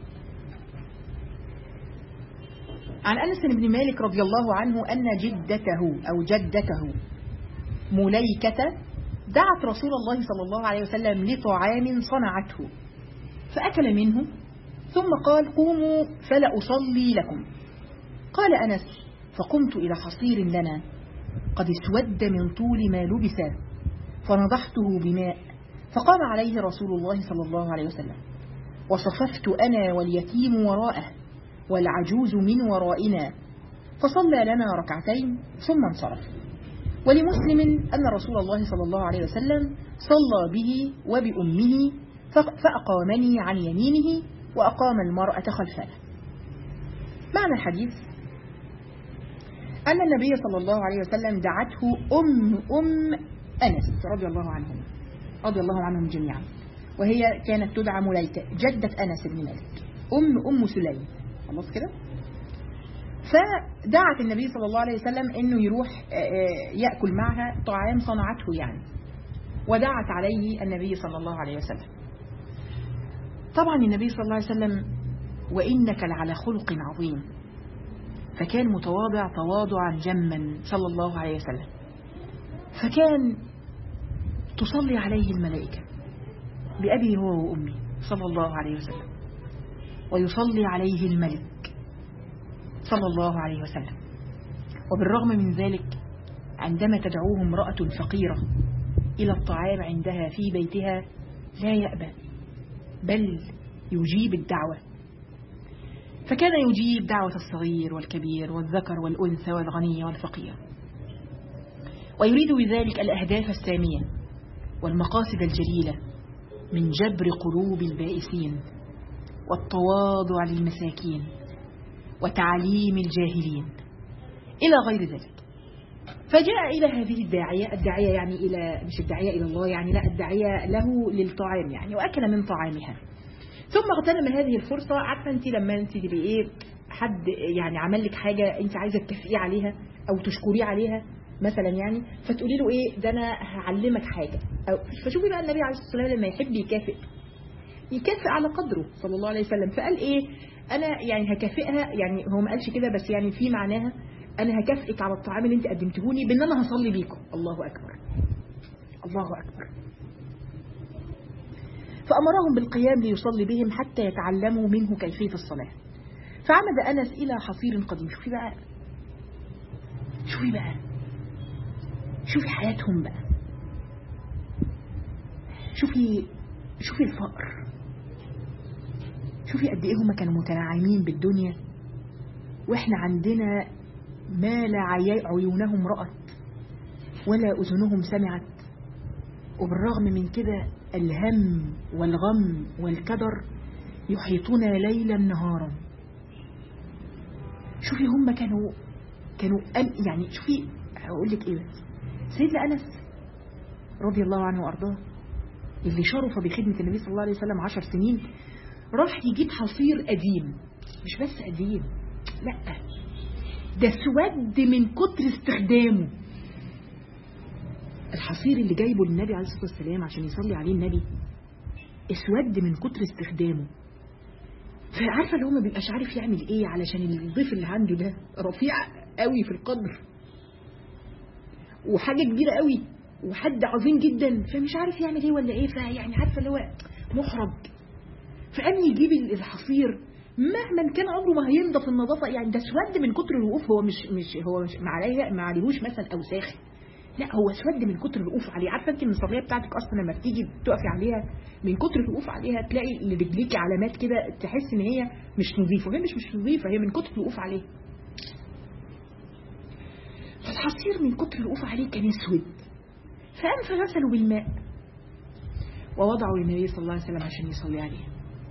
عن أنس بن مالك رضي الله عنه أن جدته أو جدته مليكة دعت رسول الله صلى الله عليه وسلم لطعام صنعته فأكل منه ثم قال قوموا فلا أصلي لكم قال أنس فقمت إلى حصير لنا قد اسود من طول ما لبس فنضحته بماء فقام عليه رسول الله صلى الله عليه وسلم وصففت أنا واليتيم وراءه والعجوز من ورائنا فصلى لنا ركعتين ثم انصرف ولمسلم أن رسول الله صلى الله عليه وسلم صلى به وبأمه فأقامني عن يمينه وأقام المرأة خلفنا معنى الحديث أن النبي صلى الله عليه وسلم دعته أم أم أنس رضي الله عنهم رضي الله عنهم جميعا وهي كانت تدعى مليكة جدة أنس بن مالك أم أم سليم خلاص كده فدعت النبي صلى الله عليه وسلم انه يروح ياكل معها طعام صنعته يعني ودعت عليه النبي صلى الله عليه وسلم طبعا النبي صلى الله عليه وسلم وانك لعلى خلق عظيم فكان متواضع تواضعا جما صلى الله عليه وسلم فكان تصلي عليه الملائكة بأبي هو وأمي صلى الله عليه وسلم ويصلي عليه الملك صلى الله عليه وسلم وبالرغم من ذلك عندما تدعوه امرأة فقيرة إلى الطعام عندها في بيتها لا يأبى بل يجيب الدعوة فكان يجيب دعوة الصغير والكبير والذكر والأنثى والغني والفقير ويريد بذلك الأهداف السامية والمقاصد الجليلة من جبر قلوب البائسين والتواضع للمساكين وتعليم الجاهلين إلى غير ذلك فجاء إلى هذه الداعية الداعية يعني إلى مش الداعية إلى الله يعني لا الداعية له للطعام يعني وأكل من طعامها ثم اغتنم هذه الفرصة عارفة أنت لما أنت تبقي إيه حد يعني عمل لك حاجة أنت عايزة تكافئيه عليها أو تشكريه عليها مثلا يعني فتقولي له ايه ده انا هعلمك حاجة أو فشوفي بقى النبي عليه الصلاة والسلام لما يحب يكافئ يكافئ على قدره صلى الله عليه وسلم فقال ايه انا يعني هكافئها يعني هو ما قالش كده بس يعني في معناها انا هكافئك على الطعام اللي انت قدمتهوني بان انا هصلي بيكم الله اكبر الله اكبر فامرهم بالقيام ليصلي بهم حتى يتعلموا منه كيفية الصلاة فعمد انس الى حصير قديم شوفي بقى شوفي بقى شوفي حياتهم بقى شوفي شوفي الفقر شوفي قد ايه هما كانوا متنعمين بالدنيا واحنا عندنا ما لا عيونهم رأت ولا أذنهم سمعت وبالرغم من كده الهم والغم والكدر يحيطنا ليلا نهارا شوفي هم كانوا كانوا يعني شوفي هقول لك ايه بس سيدنا أنس رضي الله عنه وأرضاه اللي شرف بخدمة النبي صلى الله عليه وسلم عشر سنين راح يجيب حصير قديم مش بس قديم لا ده سود من كتر استخدامه الحصير اللي جايبه للنبي عليه الصلاة والسلام عشان يصلي عليه النبي اسود من كتر استخدامه فعارفة اللي هو ما بيبقاش عارف يعمل ايه علشان الضيف اللي عنده ده رفيع قوي في القدر وحاجة كبيرة قوي وحد عظيم جدا فمش عارف يعمل ايه ولا ايه فيعني عارفة اللي هو محرج فقام يجيب الحصير مهما كان عمره ما هينضف النظافة يعني ده اسود من كتر الوقوف هو مش مش هو مش ما عليه ما عليهوش مثلا اوساخ لا هو اسود من كتر الوقوف عليه عارفه انت المصليه بتاعتك اصلا لما بتيجي تقفي عليها من كتر الوقوف عليها تلاقي لرجليكي علامات كده تحس ان هي مش نظيفه هي مش مش نظيفه هي من كتر الوقوف عليه فالحصير من كتر الوقوف عليه كان اسود فقام فغسلوا بالماء ووضعوا للنبي صلى الله عليه وسلم عشان يصلي عليه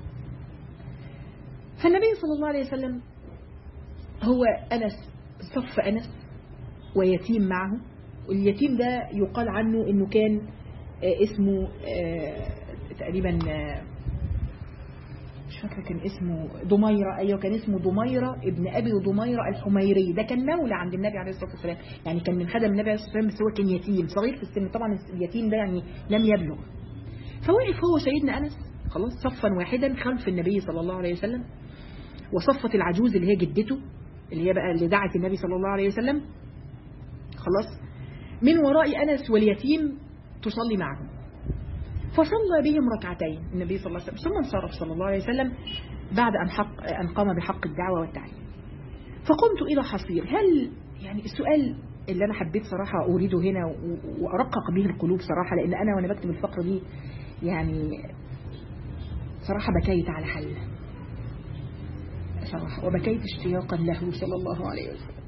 فالنبي صلى الله عليه وسلم هو أنس صف أنس ويتيم معه واليتيم ده يقال عنه انه كان اسمه تقريبا مش فاكره كان اسمه ضميرة ايوه كان اسمه ضميرة ابن ابي ضميرة الحميري ده كان مولى عند النبي عليه الصلاه والسلام يعني كان من خدم النبي عليه الصلاه والسلام بس هو كان يتيم صغير في السن طبعا اليتيم ده يعني لم يبلغ فوقف هو سيدنا انس خلاص صفا واحدا خلف النبي صلى الله عليه وسلم وصفت العجوز اللي هي جدته اللي هي بقى اللي دعت النبي صلى الله عليه وسلم خلاص من وراء أنس واليتيم تصلي معهم فصلى بهم ركعتين النبي صلى الله عليه وسلم ثم انصرف صلى الله عليه وسلم بعد أن, حق أن قام بحق الدعوة والتعليم فقمت إلى حصير هل يعني السؤال اللي أنا حبيت صراحة أريده هنا وأرقق به القلوب صراحة لأن أنا وأنا بكتب الفقرة دي يعني صراحة بكيت على حله صراحة وبكيت اشتياقا له صلى الله عليه وسلم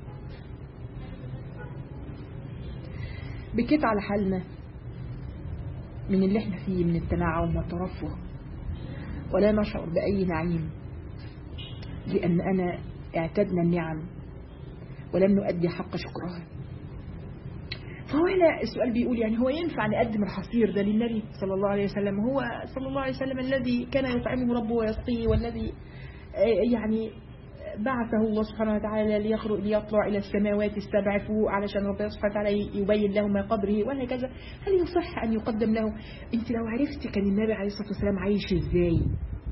بكيت على حالنا من اللي احنا فيه من التنعم والترفه ولا نشعر بأي نعيم لأن أنا اعتدنا النعم ولم نؤدي حق شكرها فهو هنا السؤال بيقول يعني هو ينفع نقدم الحصير ده للنبي صلى الله عليه وسلم هو صلى الله عليه وسلم الذي كان يطعمه ربه ويسقيه والذي يعني بعثه الله سبحانه وتعالى ليخرج ليطلع إلى السماوات السبع فوق علشان ربنا سبحانه وتعالى يبين له ما قدره وهكذا هل يصح أن يقدم له أنت لو عرفت كان النبي عليه الصلاة والسلام عايش إزاي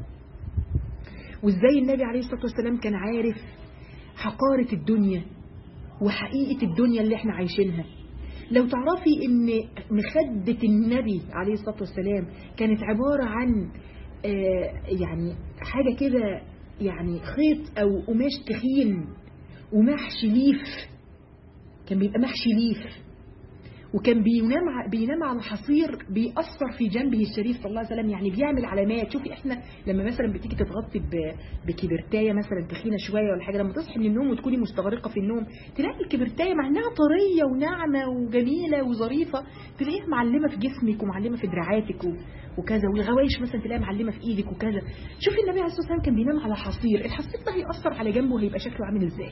وإزاي النبي عليه الصلاة والسلام كان عارف حقارة الدنيا وحقيقة الدنيا اللي احنا عايشينها لو تعرفي ان مخدة النبي عليه الصلاة والسلام كانت عبارة عن آه يعني حاجة كده يعني خيط او قماش تخين ومحشي ليف كان بيبقى محشي ليف وكان بينام بينام على حصير بيأثر في جنبه الشريف صلى الله عليه وسلم يعني بيعمل علامات شوفي احنا لما مثلا بتيجي تتغطي بكبرتايه مثلا تخينه شويه ولا حاجه لما تصحي من النوم وتكوني مستغرقه في النوم تلاقي الكبرتايه مع انها طريه وناعمه وجميله وظريفه تلاقيها معلمه في جسمك ومعلمه في دراعاتك وكذا والغوايش مثلا تلاقيها معلمه في ايدك وكذا شوفي النبي عليه الصلاه والسلام كان بينام على حصير الحصير ده هيأثر على جنبه هيبقى شكله عامل ازاي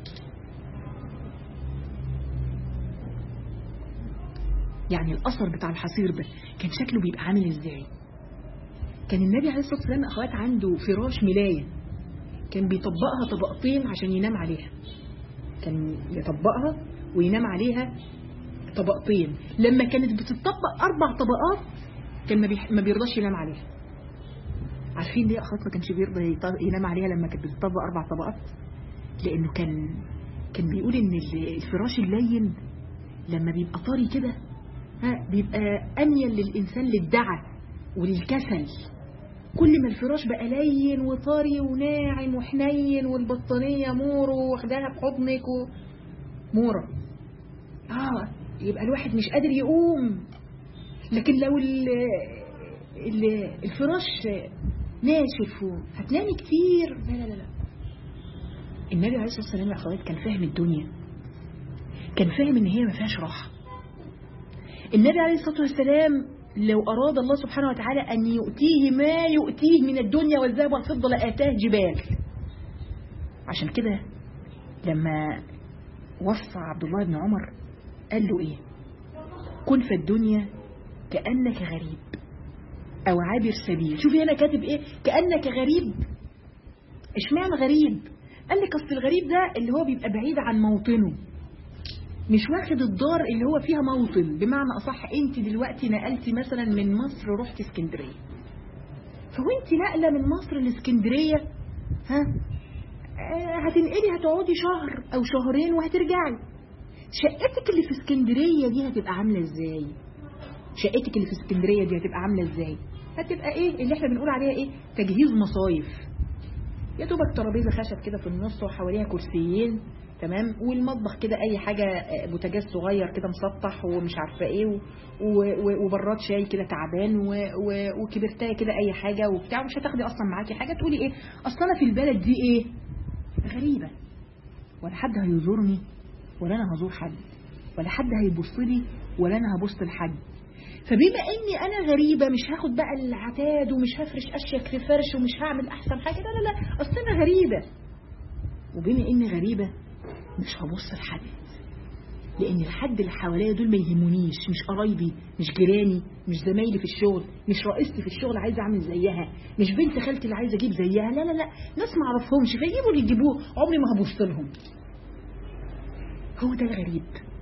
يعني الأثر بتاع الحصير ده كان شكله بيبقى عامل ازاي كان النبي عليه الصلاة والسلام أخوات عنده فراش ملاية كان بيطبقها طبقتين عشان ينام عليها كان يطبقها وينام عليها طبقتين لما كانت بتطبق أربع طبقات كان ما بيرضاش ينام عليها عارفين ليه أخوات ما كانش بيرضى ينام عليها لما كانت بتطبق أربع طبقات لأنه كان كان بيقول إن الفراش اللين لما بيبقى طري كده ها بيبقى أميل للإنسان للدعة وللكسل كل ما الفراش بقى لين وطري وناعم وحنين والبطانية مورو واخداها في حضنك مورة اه يبقى الواحد مش قادر يقوم لكن لو ال ال الفراش ناشف هتنامي كتير لا لا لا لا النبي عليه الصلاة والسلام يا أخوات كان فاهم الدنيا كان فاهم ان هي ما فيهاش راحه النبي عليه الصلاة والسلام لو أراد الله سبحانه وتعالى أن يؤتيه ما يؤتيه من الدنيا والذهب والفضة لآتاه جبال عشان كده لما وصى عبد الله بن عمر قال له إيه كن في الدنيا كأنك غريب أو عابر سبيل شوفي هنا كاتب إيه كأنك غريب اشمعنى غريب قال لك أصل الغريب ده اللي هو بيبقى بعيد عن موطنه مش واخد الدار اللي هو فيها موطن بمعنى أصح أنت دلوقتي نقلتي مثلا من مصر رحت اسكندرية فوانت نقلة من مصر لاسكندرية ها هتنقلي هتقعدي شهر أو شهرين وهترجعي شقتك اللي في اسكندرية دي هتبقى عاملة ازاي شقتك اللي في اسكندرية دي هتبقى عاملة ازاي هتبقى ايه اللي احنا بنقول عليها ايه تجهيز مصايف يا دوبك ترابيزه خشب كده في النص وحواليها كرسيين تمام والمطبخ كده اي حاجه بوتاجاز صغير كده مسطح ومش عارفه ايه وبراد شاي كده تعبان وكبرتايه كده اي حاجه وبتاع مش هتاخدي اصلا معاكي حاجه تقولي ايه اصل انا في البلد دي ايه غريبه ولا حد هيزورني ولا انا هزور حد ولا حد هيبص لي ولا انا هبص لحد فبما اني انا غريبة مش هاخد بقى العتاد ومش هفرش اشيك في فرش ومش هعمل احسن حاجة لا لا لا اصل انا غريبة وبما اني غريبة مش هبص لحد لان الحد اللي حواليا دول ما يهمونيش مش قرايبي مش جيراني مش زمايلي في الشغل مش رئيستي في الشغل عايزه اعمل زيها مش بنت خالتي اللي عايزه اجيب زيها لا لا لا ناس ما اعرفهمش فيجيبوا اللي يجيبوه عمري ما هبص لهم هو ده الغريب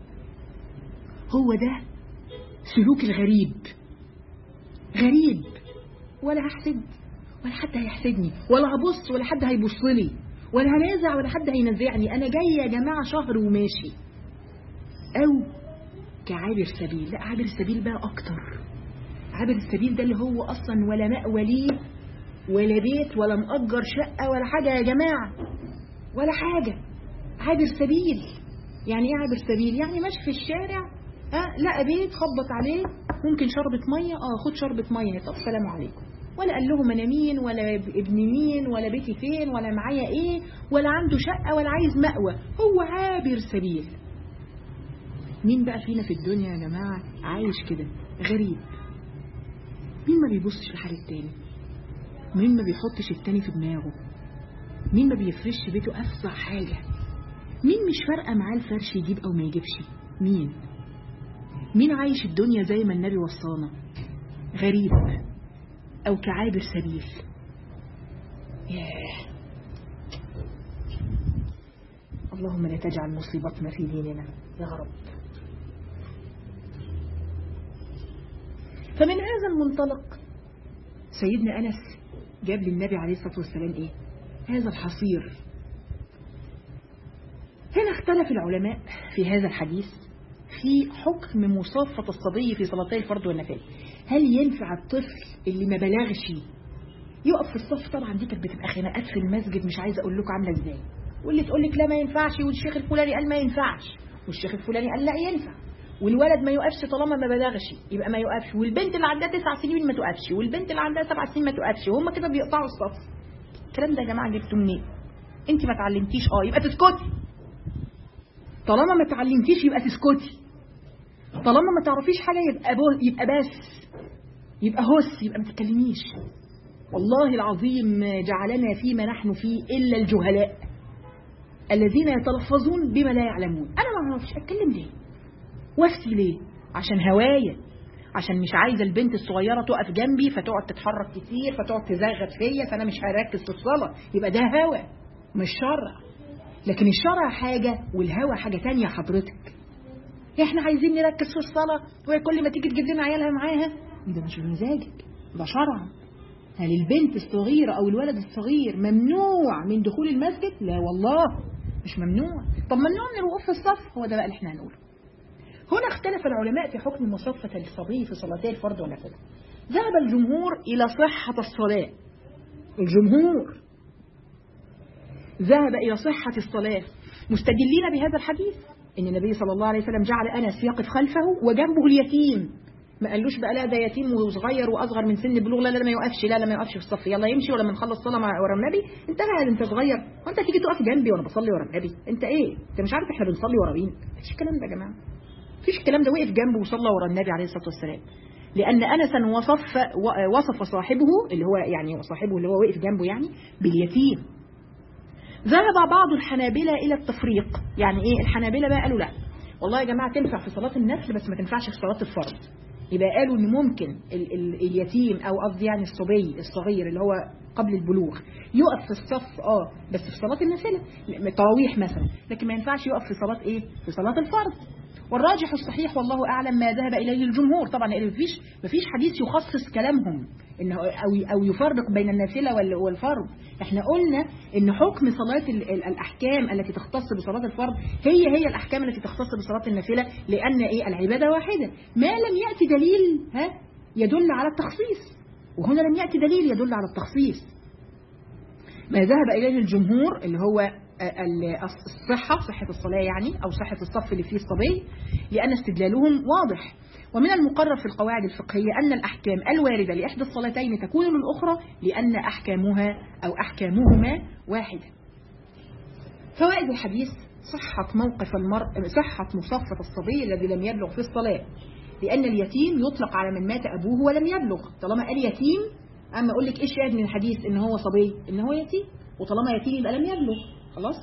هو ده سلوك الغريب غريب ولا هحسد ولا حد هيحسدني ولا هبص ولا حد هيبص لي ولا هنازع ولا حد هينزعني انا جاي يا جماعه شهر وماشي او كعابر سبيل لا عابر السبيل بقى اكتر عابر السبيل ده اللي هو اصلا ولا مأوى ليه ولا بيت ولا مأجر شقة ولا حاجة يا جماعة ولا حاجة عابر سبيل يعني ايه عابر سبيل يعني ماشي في الشارع ها لقى بيت خبط عليه ممكن شربة مية اه خد شربة مية طب سلام عليكم ولا قال لهم انا مين ولا ابن مين ولا بيتي فين ولا معايا ايه ولا عنده شقة ولا عايز مأوى هو عابر سبيل مين بقى فينا في الدنيا يا جماعة عايش كده غريب مين ما بيبصش في حال التاني مين ما بيحطش التاني في دماغه مين ما بيفرش بيته أفظع حاجة مين مش فارقة معاه الفرش يجيب أو ما يجيبش مين مين عايش الدنيا زي ما النبي وصانا غريب أو كعابر سبيل ياه اللهم لا تجعل مصيبتنا في ديننا يا رب فمن هذا المنطلق سيدنا أنس جاب للنبي عليه الصلاة والسلام إيه هذا الحصير هنا اختلف العلماء في هذا الحديث في حكم مصافة الصبي في صلاتي الفرض والنفل هل ينفع الطفل اللي ما بلغش يقف في الصف طبعا دي كانت بتبقى خناقات في المسجد مش عايزه اقول لكم عامله ازاي واللي تقول لك لا ما ينفعش والشيخ الفلاني قال ما ينفعش والشيخ الفلاني قال لا ينفع والولد ما يقفش طالما ما بلغش يبقى ما يقفش والبنت اللي عندها تسع سنين ما تقفش والبنت اللي عندها سبع سنين ما تقفش وهم كده بيقطعوا الصف الكلام ده يا جماعه جبتوا منين انت ما اتعلمتيش اه يبقى تسكتي طالما ما اتعلمتيش يبقى تسكتي طالما ما تعرفيش حاجه يبقى بو يبقى بس يبقى هس يبقى ما تتكلميش والله العظيم جعلنا فيما نحن فيه الا الجهلاء الذين يتلفظون بما لا يعلمون انا ما اعرفش اتكلم ليه وافتي ليه عشان هوايا عشان مش عايزه البنت الصغيره تقف جنبي فتقعد تتحرك كتير فتقعد تزغط فيا فانا مش هركز في الصلاه يبقى ده هوى مش شرع لكن الشرع حاجه والهوى حاجه تانية حضرتك احنا عايزين نركز في الصلاه وهي كل ما تيجي تجيب لنا عيالها معاها ده مش بمزاجك ده شرع هل البنت الصغيرة أو الولد الصغير ممنوع من دخول المسجد؟ لا والله مش ممنوع طب ممنوع من الوقوف في الصف هو ده بقى اللي احنا هنقوله هنا اختلف العلماء في حكم مصفة الصبي في صلاتي الفرض والنفل ذهب الجمهور إلى صحة الصلاة الجمهور ذهب إلى صحة الصلاة مستدلين بهذا الحديث إن النبي صلى الله عليه وسلم جعل أنس يقف خلفه وجنبه اليتيم ما قالوش بقى لا ده يتيم وصغير واصغر من سن البلوغ لا لا ما يوقفش لا لا ما يوقفش في الصف يلا يمشي ولا ما نخلص صلاه مع ورا النبي انتهى انت صغير وانت تيجي تقف جنبي وانا بصلي ورا النبي انت ايه انت مش عارف احنا بنصلي ورا مين مفيش الكلام ده يا جماعه مفيش الكلام ده وقف جنبه وصلى ورا النبي عليه الصلاه والسلام لان انسا وصف وصف صاحبه اللي هو يعني صاحبه اللي هو وقف جنبه يعني باليتيم ذهب بعض الحنابلة إلى التفريق يعني إيه الحنابلة بقى قالوا لا والله يا جماعة تنفع في صلاة النفل بس ما تنفعش في صلاة الفرض يبقى قالوا ان ممكن ال ال اليتيم او قصدي يعني الصبي الصغير اللي هو قبل البلوغ يقف في الصف اه بس في صلاه النافله التراويح مثلا لكن ما ينفعش يقف في صلاه ايه في صلاه الفرض والراجح الصحيح والله اعلم ما ذهب اليه الجمهور طبعا ما فيش ما فيش حديث يخصص كلامهم انه او او يفرق بين النافله والفرض احنا قلنا ان حكم صلاه الاحكام التي تختص بصلاه الفرض هي هي الاحكام التي تختص بصلاه النافله لان ايه العباده واحده ما لم ياتي دليل ها يدل على التخصيص وهنا لم ياتي دليل يدل على التخصيص ما ذهب اليه الجمهور اللي هو الصحة صحة الصلاة يعني أو صحة الصف اللي فيه الصبي لأن استدلالهم واضح ومن المقرر في القواعد الفقهية أن الأحكام الواردة لإحدى الصلاتين تكون للأخرى لأن أحكامها أو أحكامهما واحدة فوائد الحديث صحة موقف المرء صحة مصفة الصبي الذي لم يبلغ في الصلاة لأن اليتيم يطلق على من مات أبوه ولم يبلغ طالما قال يتيم أما أقول لك إيش شاهد من الحديث إن هو صبي إن هو يتيم وطالما يتيم يبقى لم يبلغ خلاص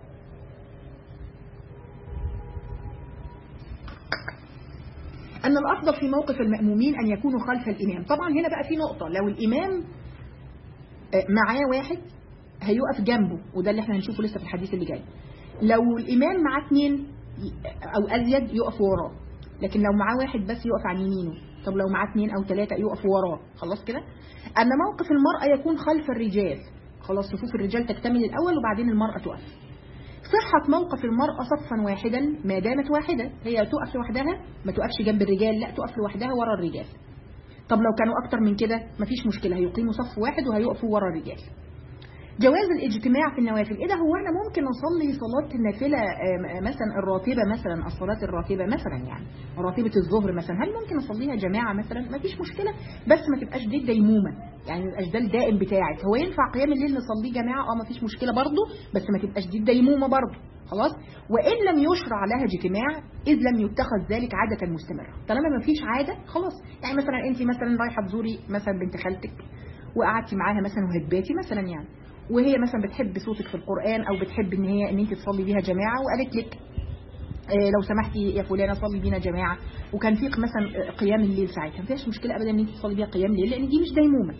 أن الأفضل في موقف المأمومين أن يكونوا خلف الإمام طبعا هنا بقى في نقطة لو الإمام معاه واحد هيقف جنبه وده اللي احنا هنشوفه لسه في الحديث اللي جاي لو الإمام معاه اثنين أو أزيد يقف وراه لكن لو معاه واحد بس يقف عن يمينه طب لو معاه اثنين أو ثلاثة يقف وراه خلاص كده أن موقف المرأة يكون خلف الرجال خلاص صفوف الرجال تكتمل الأول وبعدين المرأة تقف صحة موقف المرأة صفا واحدا ما دامت واحدة هي تقف لوحدها ما تقفش جنب الرجال لا تقف لوحدها ورا الرجال طب لو كانوا أكتر من كده مفيش مشكلة هيقيموا صف واحد وهيقفوا ورا الرجال جواز الاجتماع في النوافل ايه ده هو انا ممكن اصلي صلاه النافله مثلا الراتبه مثلا الصلاه الراتبه مثلا يعني راتبه الظهر مثلا هل ممكن اصليها جماعه مثلا ما فيش مشكله بس ما تبقاش دي ديمومه يعني ما يبقاش ده الدائم بتاعك هو ينفع قيام الليل نصليه جماعه اه ما فيش مشكله برضه بس ما تبقاش دي ديمومه برضه خلاص وان لم يشرع لها اجتماع اذ لم يتخذ ذلك عاده مستمره طالما ما فيش عاده خلاص يعني مثلا انت مثلا رايحه تزوري مثلا بنت خالتك وقعدتي معاها مثلا وهتباتي مثلا يعني وهي مثلا بتحب صوتك في القرآن أو بتحب إن هي إن أنت تصلي بيها جماعة وقالت لك آه لو سمحتي يا فلانة صلي بينا جماعة وكان في مثلا قيام الليل ساعتها ما فيهاش مشكلة أبدا إن أنت تصلي بيها قيام الليل لأن دي مش ديمومة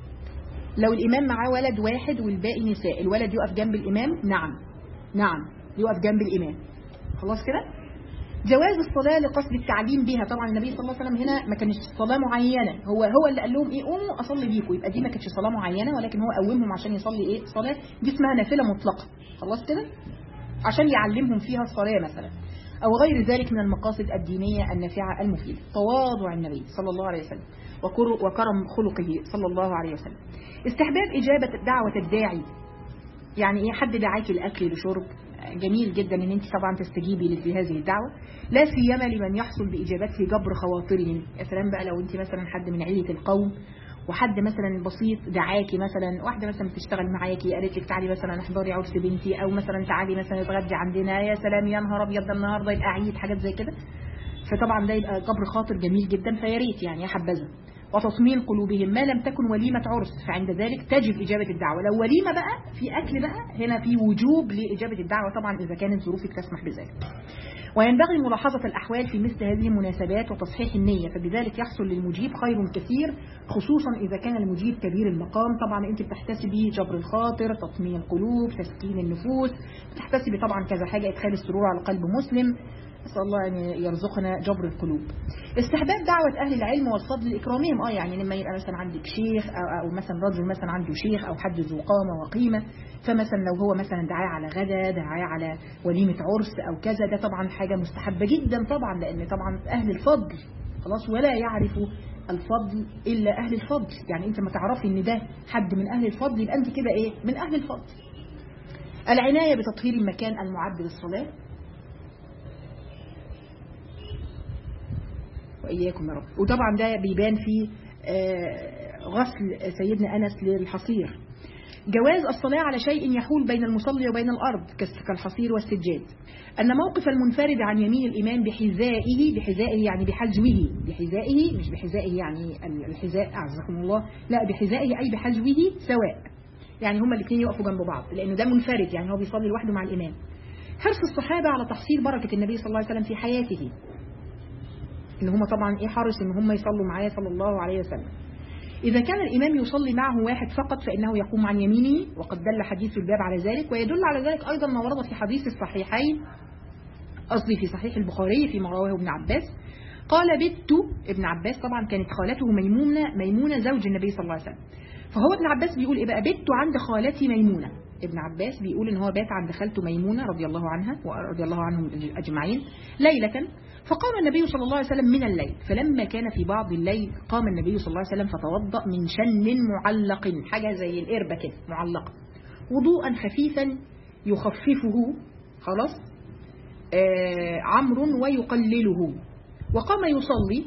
لو الإمام معاه ولد واحد والباقي نساء الولد يقف جنب الإمام نعم نعم يقف جنب الإمام خلاص كده جواز الصلاة لقصد التعليم بها طبعا النبي صلى الله عليه وسلم هنا ما كانش صلاة معينة هو هو اللي قال لهم ايه قوموا اصلي بيكم يبقى دي ما كانتش صلاة معينة ولكن هو قومهم عشان يصلي ايه صلاة دي اسمها نافلة مطلقة خلاص كده عشان يعلمهم فيها الصلاة مثلا أو غير ذلك من المقاصد الدينية النافعة المفيدة تواضع النبي صلى الله عليه وسلم وكرم خلقه صلى الله عليه وسلم استحباب إجابة دعوة الداعي يعني ايه حد دعاكي لأكل لشرب جميل جدا ان انت طبعا تستجيبي لهذه الدعوة لا سيما لمن يحصل بإجابته جبر خواطرهم يا سلام بقى لو انت مثلا حد من عيلة القوم وحد مثلا بسيط دعاكي مثلا واحدة مثلا بتشتغل معاكي قالت لك تعالي مثلا احضري عرس بنتي او مثلا تعالي مثلا اتغدي عندنا يا سلام يا نهار ابيض ده النهارده يبقى عيد حاجات زي كده فطبعا ده يبقى جبر خاطر جميل جدا فيا ريت يعني يا حبذا وتصميم قلوبهم ما لم تكن وليمة عرس فعند ذلك تجب إجابة الدعوة لو وليمة بقى في أكل بقى هنا في وجوب لإجابة الدعوة طبعا إذا كانت ظروفك تسمح بذلك وينبغي ملاحظة الأحوال في مثل هذه المناسبات وتصحيح النية فبذلك يحصل للمجيب خير كثير خصوصا إذا كان المجيب كبير المقام طبعا أنت بتحتسبي جبر الخاطر تطمين القلوب تسكين النفوس بتحتسبي طبعا كذا حاجة إدخال السرور على قلب مسلم نسأل الله أن يرزقنا جبر القلوب استحباب دعوة أهل العلم والفضل لإكرامهم آه يعني لما يبقى مثلا عندك شيخ أو, أو مثلا رجل مثلا عنده شيخ أو حد ذو قامة وقيمة فمثلا لو هو مثلا دعاه على غدا دعاه على وليمة عرس أو كذا ده طبعا حاجة مستحبة جدا طبعا لأن طبعا أهل الفضل خلاص ولا يعرف الفضل إلا أهل الفضل يعني أنت ما تعرفي إن ده حد من أهل الفضل يبقى أنت كده إيه من أهل الفضل العناية بتطهير المكان المعد للصلاة وإياكم يا رب وطبعا ده بيبان في غسل سيدنا أنس للحصير جواز الصلاة على شيء يحول بين المصلي وبين الأرض كالحصير والسجاد أن موقف المنفرد عن يمين الإمام بحذائه بحذائه يعني بحجوه بحذائه مش بحذائه يعني الحذاء أعزكم الله لا بحذائه أي بحجوه سواء يعني هما الاثنين يقفوا جنب بعض لأنه ده منفرد يعني هو بيصلي لوحده مع الإمام حرص الصحابة على تحصيل بركة النبي صلى الله عليه وسلم في حياته ان هم طبعا ايه حرص ان هم يصلوا معاه صلى الله عليه وسلم إذا كان الإمام يصلي معه واحد فقط فإنه يقوم عن يمينه وقد دل حديث الباب على ذلك ويدل على ذلك أيضا ما ورد في حديث الصحيحين قصدي في صحيح البخاري فيما رواه ابن عباس قال بت ابن عباس طبعا كانت خالته ميمونة ميمونة زوج النبي صلى الله عليه وسلم فهو ابن عباس بيقول إيه بقى بت عند خالتي ميمونة ابن عباس بيقول إن هو بات عند خالته ميمونة رضي الله عنها ورضي الله عنهم أجمعين ليلة فقام النبي صلى الله عليه وسلم من الليل فلما كان في بعض الليل قام النبي صلى الله عليه وسلم فتوضأ من شن معلق حاجة زي القربة كده معلقة وضوءا خفيفا يخففه خلاص آه عمرو ويقلله وقام يصلي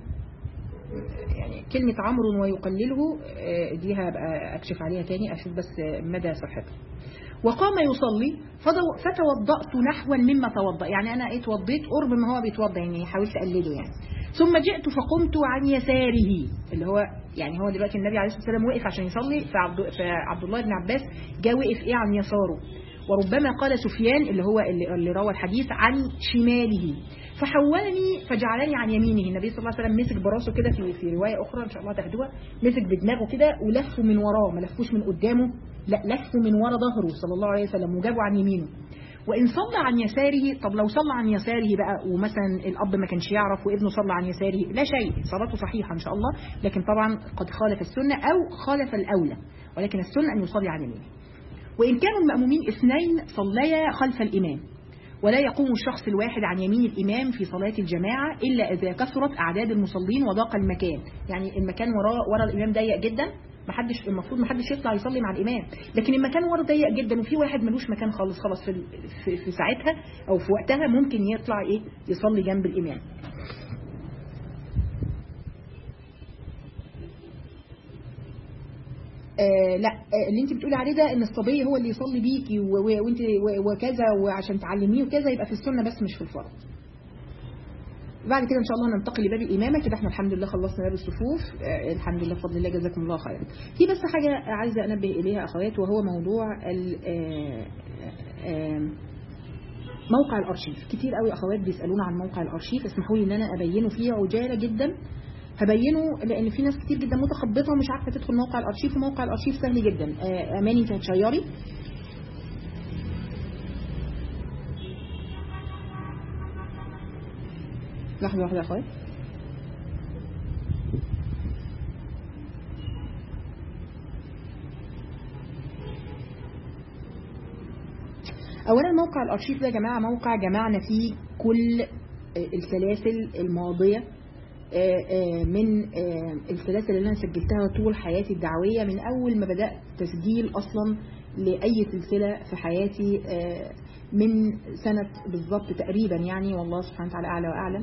يعني كلمة عمرو ويقلله آه دي هبقى أكشف عليها تاني أشوف بس مدى صحتها وقام يصلي فتوضأت نحوا مما توضأ يعني أنا اتوضيت قرب ما هو بيتوضأ يعني حاولت أقلده يعني ثم جئت فقمت عن يساره اللي هو يعني هو دلوقتي النبي عليه الصلاة والسلام وقف عشان يصلي فعبد, فعبد الله بن عباس جاء وقف إيه عن يساره وربما قال سفيان اللي هو اللي, اللي روى الحديث عن شماله فحولني فجعلني عن يمينه النبي صلى الله عليه وسلم مسك براسه كده في في روايه اخرى ان شاء الله تاخدوها مسك بدماغه كده ولفه من وراه ما لفوش من قدامه لا لفه من ورا ظهره صلى الله عليه وسلم وجابه عن يمينه وإن صلى عن يساره طب لو صلى عن يساره بقى ومثلا الأب ما كانش يعرف وابنه صلى عن يساره لا شيء صلاته صحيحة إن شاء الله لكن طبعا قد خالف السنة أو خالف الأولى ولكن السنة أن يصلي عن يمينه وإن كانوا المأمومين اثنين صليا خلف الإمام ولا يقوم الشخص الواحد عن يمين الإمام في صلاة الجماعة إلا إذا كثرت أعداد المصلين وضاق المكان يعني المكان وراء ورا الإمام ضيق جدا محدش المفروض محدش يطلع يصلي مع الإمام لكن المكان ورا ضيق جدا وفي واحد ملوش مكان خالص خلاص في, في, في ساعتها أو في وقتها ممكن يطلع إيه يصلي جنب الإمام آه لا آه اللي انت بتقولي عليه ده ان الصبي هو اللي يصلي بيكي وانت وكذا وعشان تعلميه وكذا يبقى في السنه بس مش في الفرض بعد كده ان شاء الله ننتقل لباب الامامه كده احنا الحمد لله خلصنا باب الصفوف آه الحمد لله بفضل الله جزاكم الله خيرا في بس حاجه عايزه انبه اليها اخوات وهو موضوع ال موقع الارشيف كتير قوي اخوات بيسالونا عن موقع الارشيف اسمحوا لي ان انا ابينه فيه عجاله جدا هبينه لان في ناس كتير جدا متخبطه ومش عارفه تدخل موقع الارشيف وموقع الارشيف سهل جدا اماني انت هتشيري لحظة واحدة يا اخوات اولا موقع الارشيف ده يا جماعه موقع جمعنا فيه كل السلاسل الماضيه من السلاسل اللي انا سجلتها طول حياتي الدعويه من اول ما بدات تسجيل اصلا لاي سلسله في حياتي من سنه بالظبط تقريبا يعني والله سبحانه وتعالى اعلى واعلم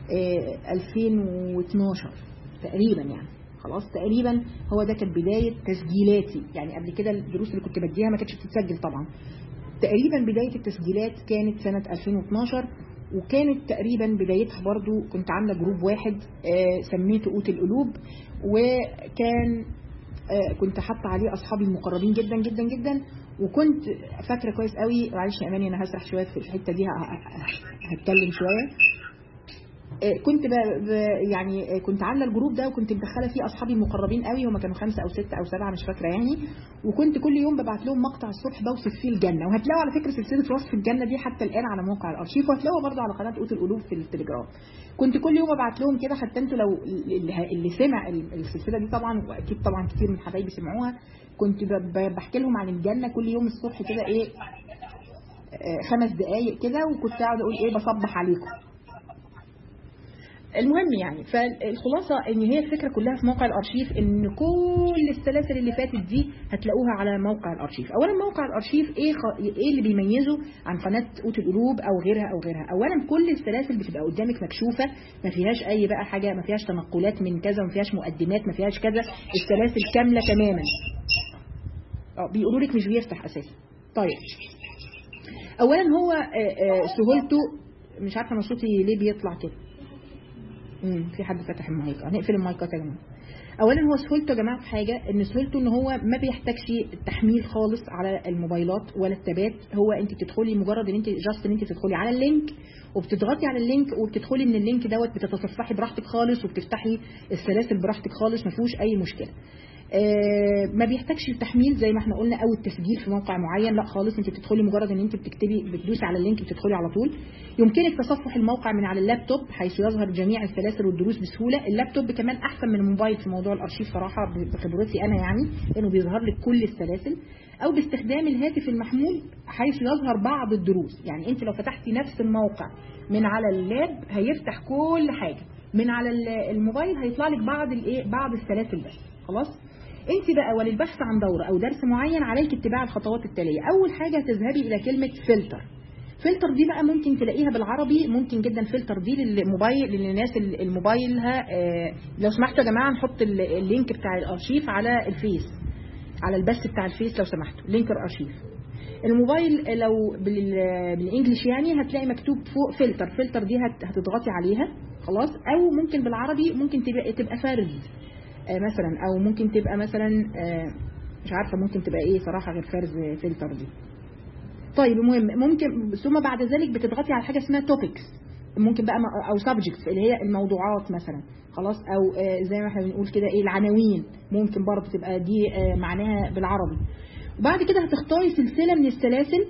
2012 تقريبا يعني خلاص تقريبا هو ده كانت بدايه تسجيلاتي يعني قبل كده الدروس اللي كنت بديها ما كانتش بتتسجل طبعا تقريبا بداية التسجيلات كانت سنة 2012 وكانت تقريبا بدايتها برضو كنت عاملة جروب واحد سميته قوت القلوب وكان كنت حاطة عليه أصحابي المقربين جدا جدا جدا وكنت فاكرة كويس قوي معلش يا أماني أنا هسرح شوية في الحتة دي هتكلم شوية كنت ب... ب... يعني كنت عامله الجروب ده وكنت مدخله فيه اصحابي المقربين قوي هم كانوا خمسه او سته او سبعه مش فاكره يعني وكنت كل يوم ببعت لهم مقطع الصبح بوصف فيه الجنه وهتلاقوا على فكره سلسله وصف الجنه دي حتى الان على موقع الارشيف وهتلاقوها برضه على قناه قوت القلوب في التليجرام كنت كل يوم ابعت لهم كده حتى انتوا لو اللي سمع السلسله دي طبعا واكيد طبعا كتير من حبايبي سمعوها كنت بحكي لهم عن الجنه كل يوم الصبح كده ايه خمس دقايق كده وكنت قاعده اقول ايه بصبح عليكم المهم يعني فالخلاصة ان هي الفكرة كلها في موقع الارشيف ان كل السلاسل اللي فاتت دي هتلاقوها على موقع الارشيف اولا موقع الارشيف ايه, خ... ايه اللي بيميزه عن قناة قوت القلوب او غيرها او غيرها اولا كل السلاسل بتبقى قدامك مكشوفة ما فيهاش اي بقى حاجة ما فيهاش تنقلات من كذا ما فيهاش مقدمات ما فيهاش كذا السلاسل كاملة تماما اه بيقولوا لك مش بيفتح اساسا طيب اولا هو سهولته مش عارفه انا صوتي ليه بيطلع كده امم في حد فتح المايك هنقفل المايكات يا جماعه اولا هو سهولته يا جماعه في حاجه ان سهولته ان هو ما بيحتاجش تحميل خالص على الموبايلات ولا التابات هو انت بتدخلي مجرد ان انت جاست ان انت بتدخلي على اللينك وبتضغطي على اللينك وبتدخلي من اللينك دوت بتتصفحي براحتك خالص وبتفتحي السلاسل براحتك خالص ما فيهوش اي مشكله آه ما بيحتاجش التحميل زي ما احنا قلنا او التسجيل في موقع معين لا خالص انت بتدخلي مجرد ان انت بتكتبي بتدوسي على اللينك بتدخلي على طول يمكنك تصفح الموقع من على اللابتوب حيث يظهر جميع السلاسل والدروس بسهوله اللابتوب كمان احسن من الموبايل في موضوع الارشيف صراحه بخبرتي انا يعني لانه بيظهر لك كل السلاسل او باستخدام الهاتف المحمول حيث يظهر بعض الدروس يعني انت لو فتحتي نفس الموقع من على اللاب هيفتح كل حاجه من على الموبايل هيطلع لك بعض الايه بعض السلاسل بس خلاص انت بقى وللبحث عن دورة او درس معين عليك اتباع الخطوات التالية اول حاجة تذهبي الى كلمة فلتر فلتر دي بقى ممكن تلاقيها بالعربي ممكن جدا فلتر دي للموبايل للناس الموبايلها اه لو سمحتوا يا جماعة نحط اللينك بتاع الارشيف على الفيس على البث بتاع الفيس لو سمحتوا لينك الارشيف الموبايل لو بالانجلش يعني هتلاقي مكتوب فوق فلتر فلتر دي هتضغطي عليها خلاص او ممكن بالعربي ممكن تبقى تبقى فرز مثلا او ممكن تبقى مثلا مش عارفة ممكن تبقى ايه صراحة غير فرز فلتر دي طيب المهم ممكن ثم بعد ذلك بتضغطي على حاجة اسمها توبكس ممكن بقى او سبجكتس اللي هي الموضوعات مثلا خلاص او زي ما احنا بنقول كده ايه العناوين ممكن برضه تبقى دي معناها بالعربي وبعد كده هتختاري سلسلة من السلاسل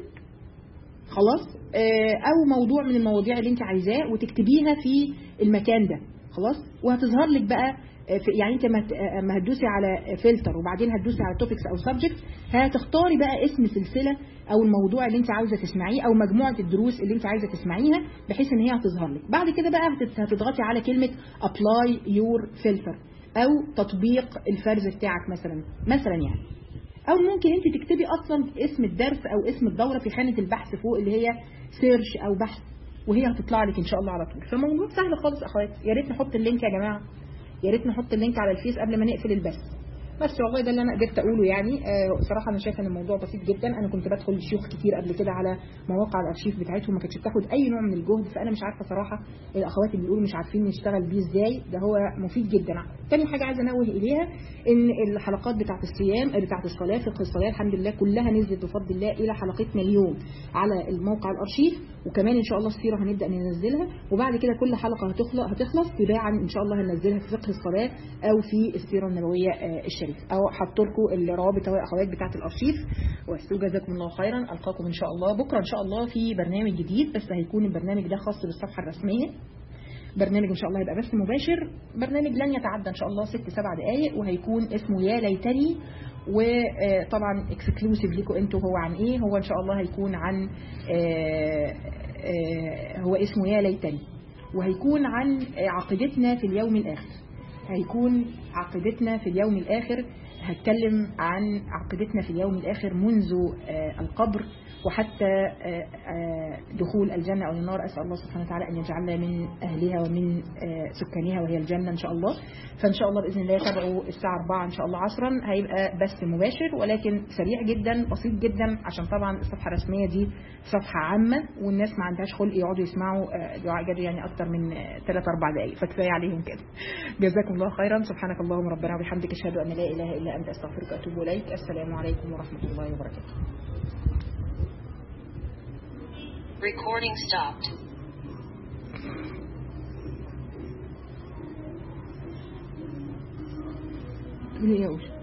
خلاص او موضوع من المواضيع اللي انت عايزاه وتكتبيها في المكان ده خلاص وهتظهر لك بقى يعني انت ما هتدوسي على فلتر وبعدين هتدوسي على توبكس او سبجكت هتختاري بقى اسم سلسله او الموضوع اللي انت عاوزه تسمعيه او مجموعه الدروس اللي انت عايزه تسمعيها بحيث ان هي هتظهر لك بعد كده بقى هتضغطي على كلمه ابلاي يور فلتر او تطبيق الفرز بتاعك مثلا مثلا يعني او ممكن انت تكتبي اصلا اسم الدرس او اسم الدوره في خانه البحث فوق اللي هي سيرش او بحث وهي هتطلع لك ان شاء الله على طول فالموضوع سهل خالص اخواتي يا ريت نحط اللينك يا جماعه يا ريت نحط اللينك على الفيس قبل ما نقفل البث بس والله ده اللي انا قدرت اقوله يعني آه صراحه انا شايفه ان الموضوع بسيط جدا انا كنت بدخل شيوخ كتير قبل كده على مواقع الارشيف بتاعتهم ما كانتش بتاخد اي نوع من الجهد فانا مش عارفه صراحه الاخوات اللي بيقولوا مش عارفين نشتغل بيه ازاي ده هو مفيد جدا تاني حاجه عايزه انوه اليها ان الحلقات بتاعه الصيام بتاعه الصلاه فقه الصلاه الحمد لله كلها نزلت بفضل الله الى حلقتنا اليوم على الموقع الارشيف وكمان ان شاء الله السيره هنبدا ننزلها وبعد كده كل حلقه هتخلص هتخلص تباعا ان شاء الله هننزلها في فقه الصلاه او في السيره النبويه الشريفه او حط لكم الروابط اهو اخوات بتاعه الارشيف واستو جزاكم الله خيرا القاكم ان شاء الله بكره ان شاء الله في برنامج جديد بس هيكون البرنامج ده خاص بالصفحه الرسميه برنامج ان شاء الله هيبقى بس مباشر برنامج لن يتعدى ان شاء الله ست سبع دقائق وهيكون اسمه يا ليتني وطبعا اكسكلوسيف ليكم انتوا هو عن ايه هو ان شاء الله هيكون عن آه، آه، هو اسمه يا ليتني وهيكون عن عقيدتنا في اليوم الاخر هيكون عقيدتنا في اليوم الاخر هتكلم عن عقيدتنا في اليوم الاخر منذ آه، القبر وحتى آه، آه، دخول الجنة أو النار أسأل الله سبحانه وتعالى أن يجعلنا من أهلها ومن آه، سكانها وهي الجنة إن شاء الله فإن شاء الله بإذن الله تابعوا الساعة 4 إن شاء الله عصرا هيبقى بس مباشر ولكن سريع جدا بسيط جدا عشان طبعا الصفحة الرسمية دي صفحة عامة والناس ما عندهاش خلق يقعدوا يسمعوا آه، دعاء جدي يعني أكتر من 3 4 دقائق فكفاية عليهم كده جزاكم الله خيرا سبحانك اللهم ربنا وبحمدك أشهد أن لا إله إلا أنت أستغفرك وأتوب إليك السلام عليكم ورحمة الله وبركاته Recording stopped. تقولي إيه يا أوشا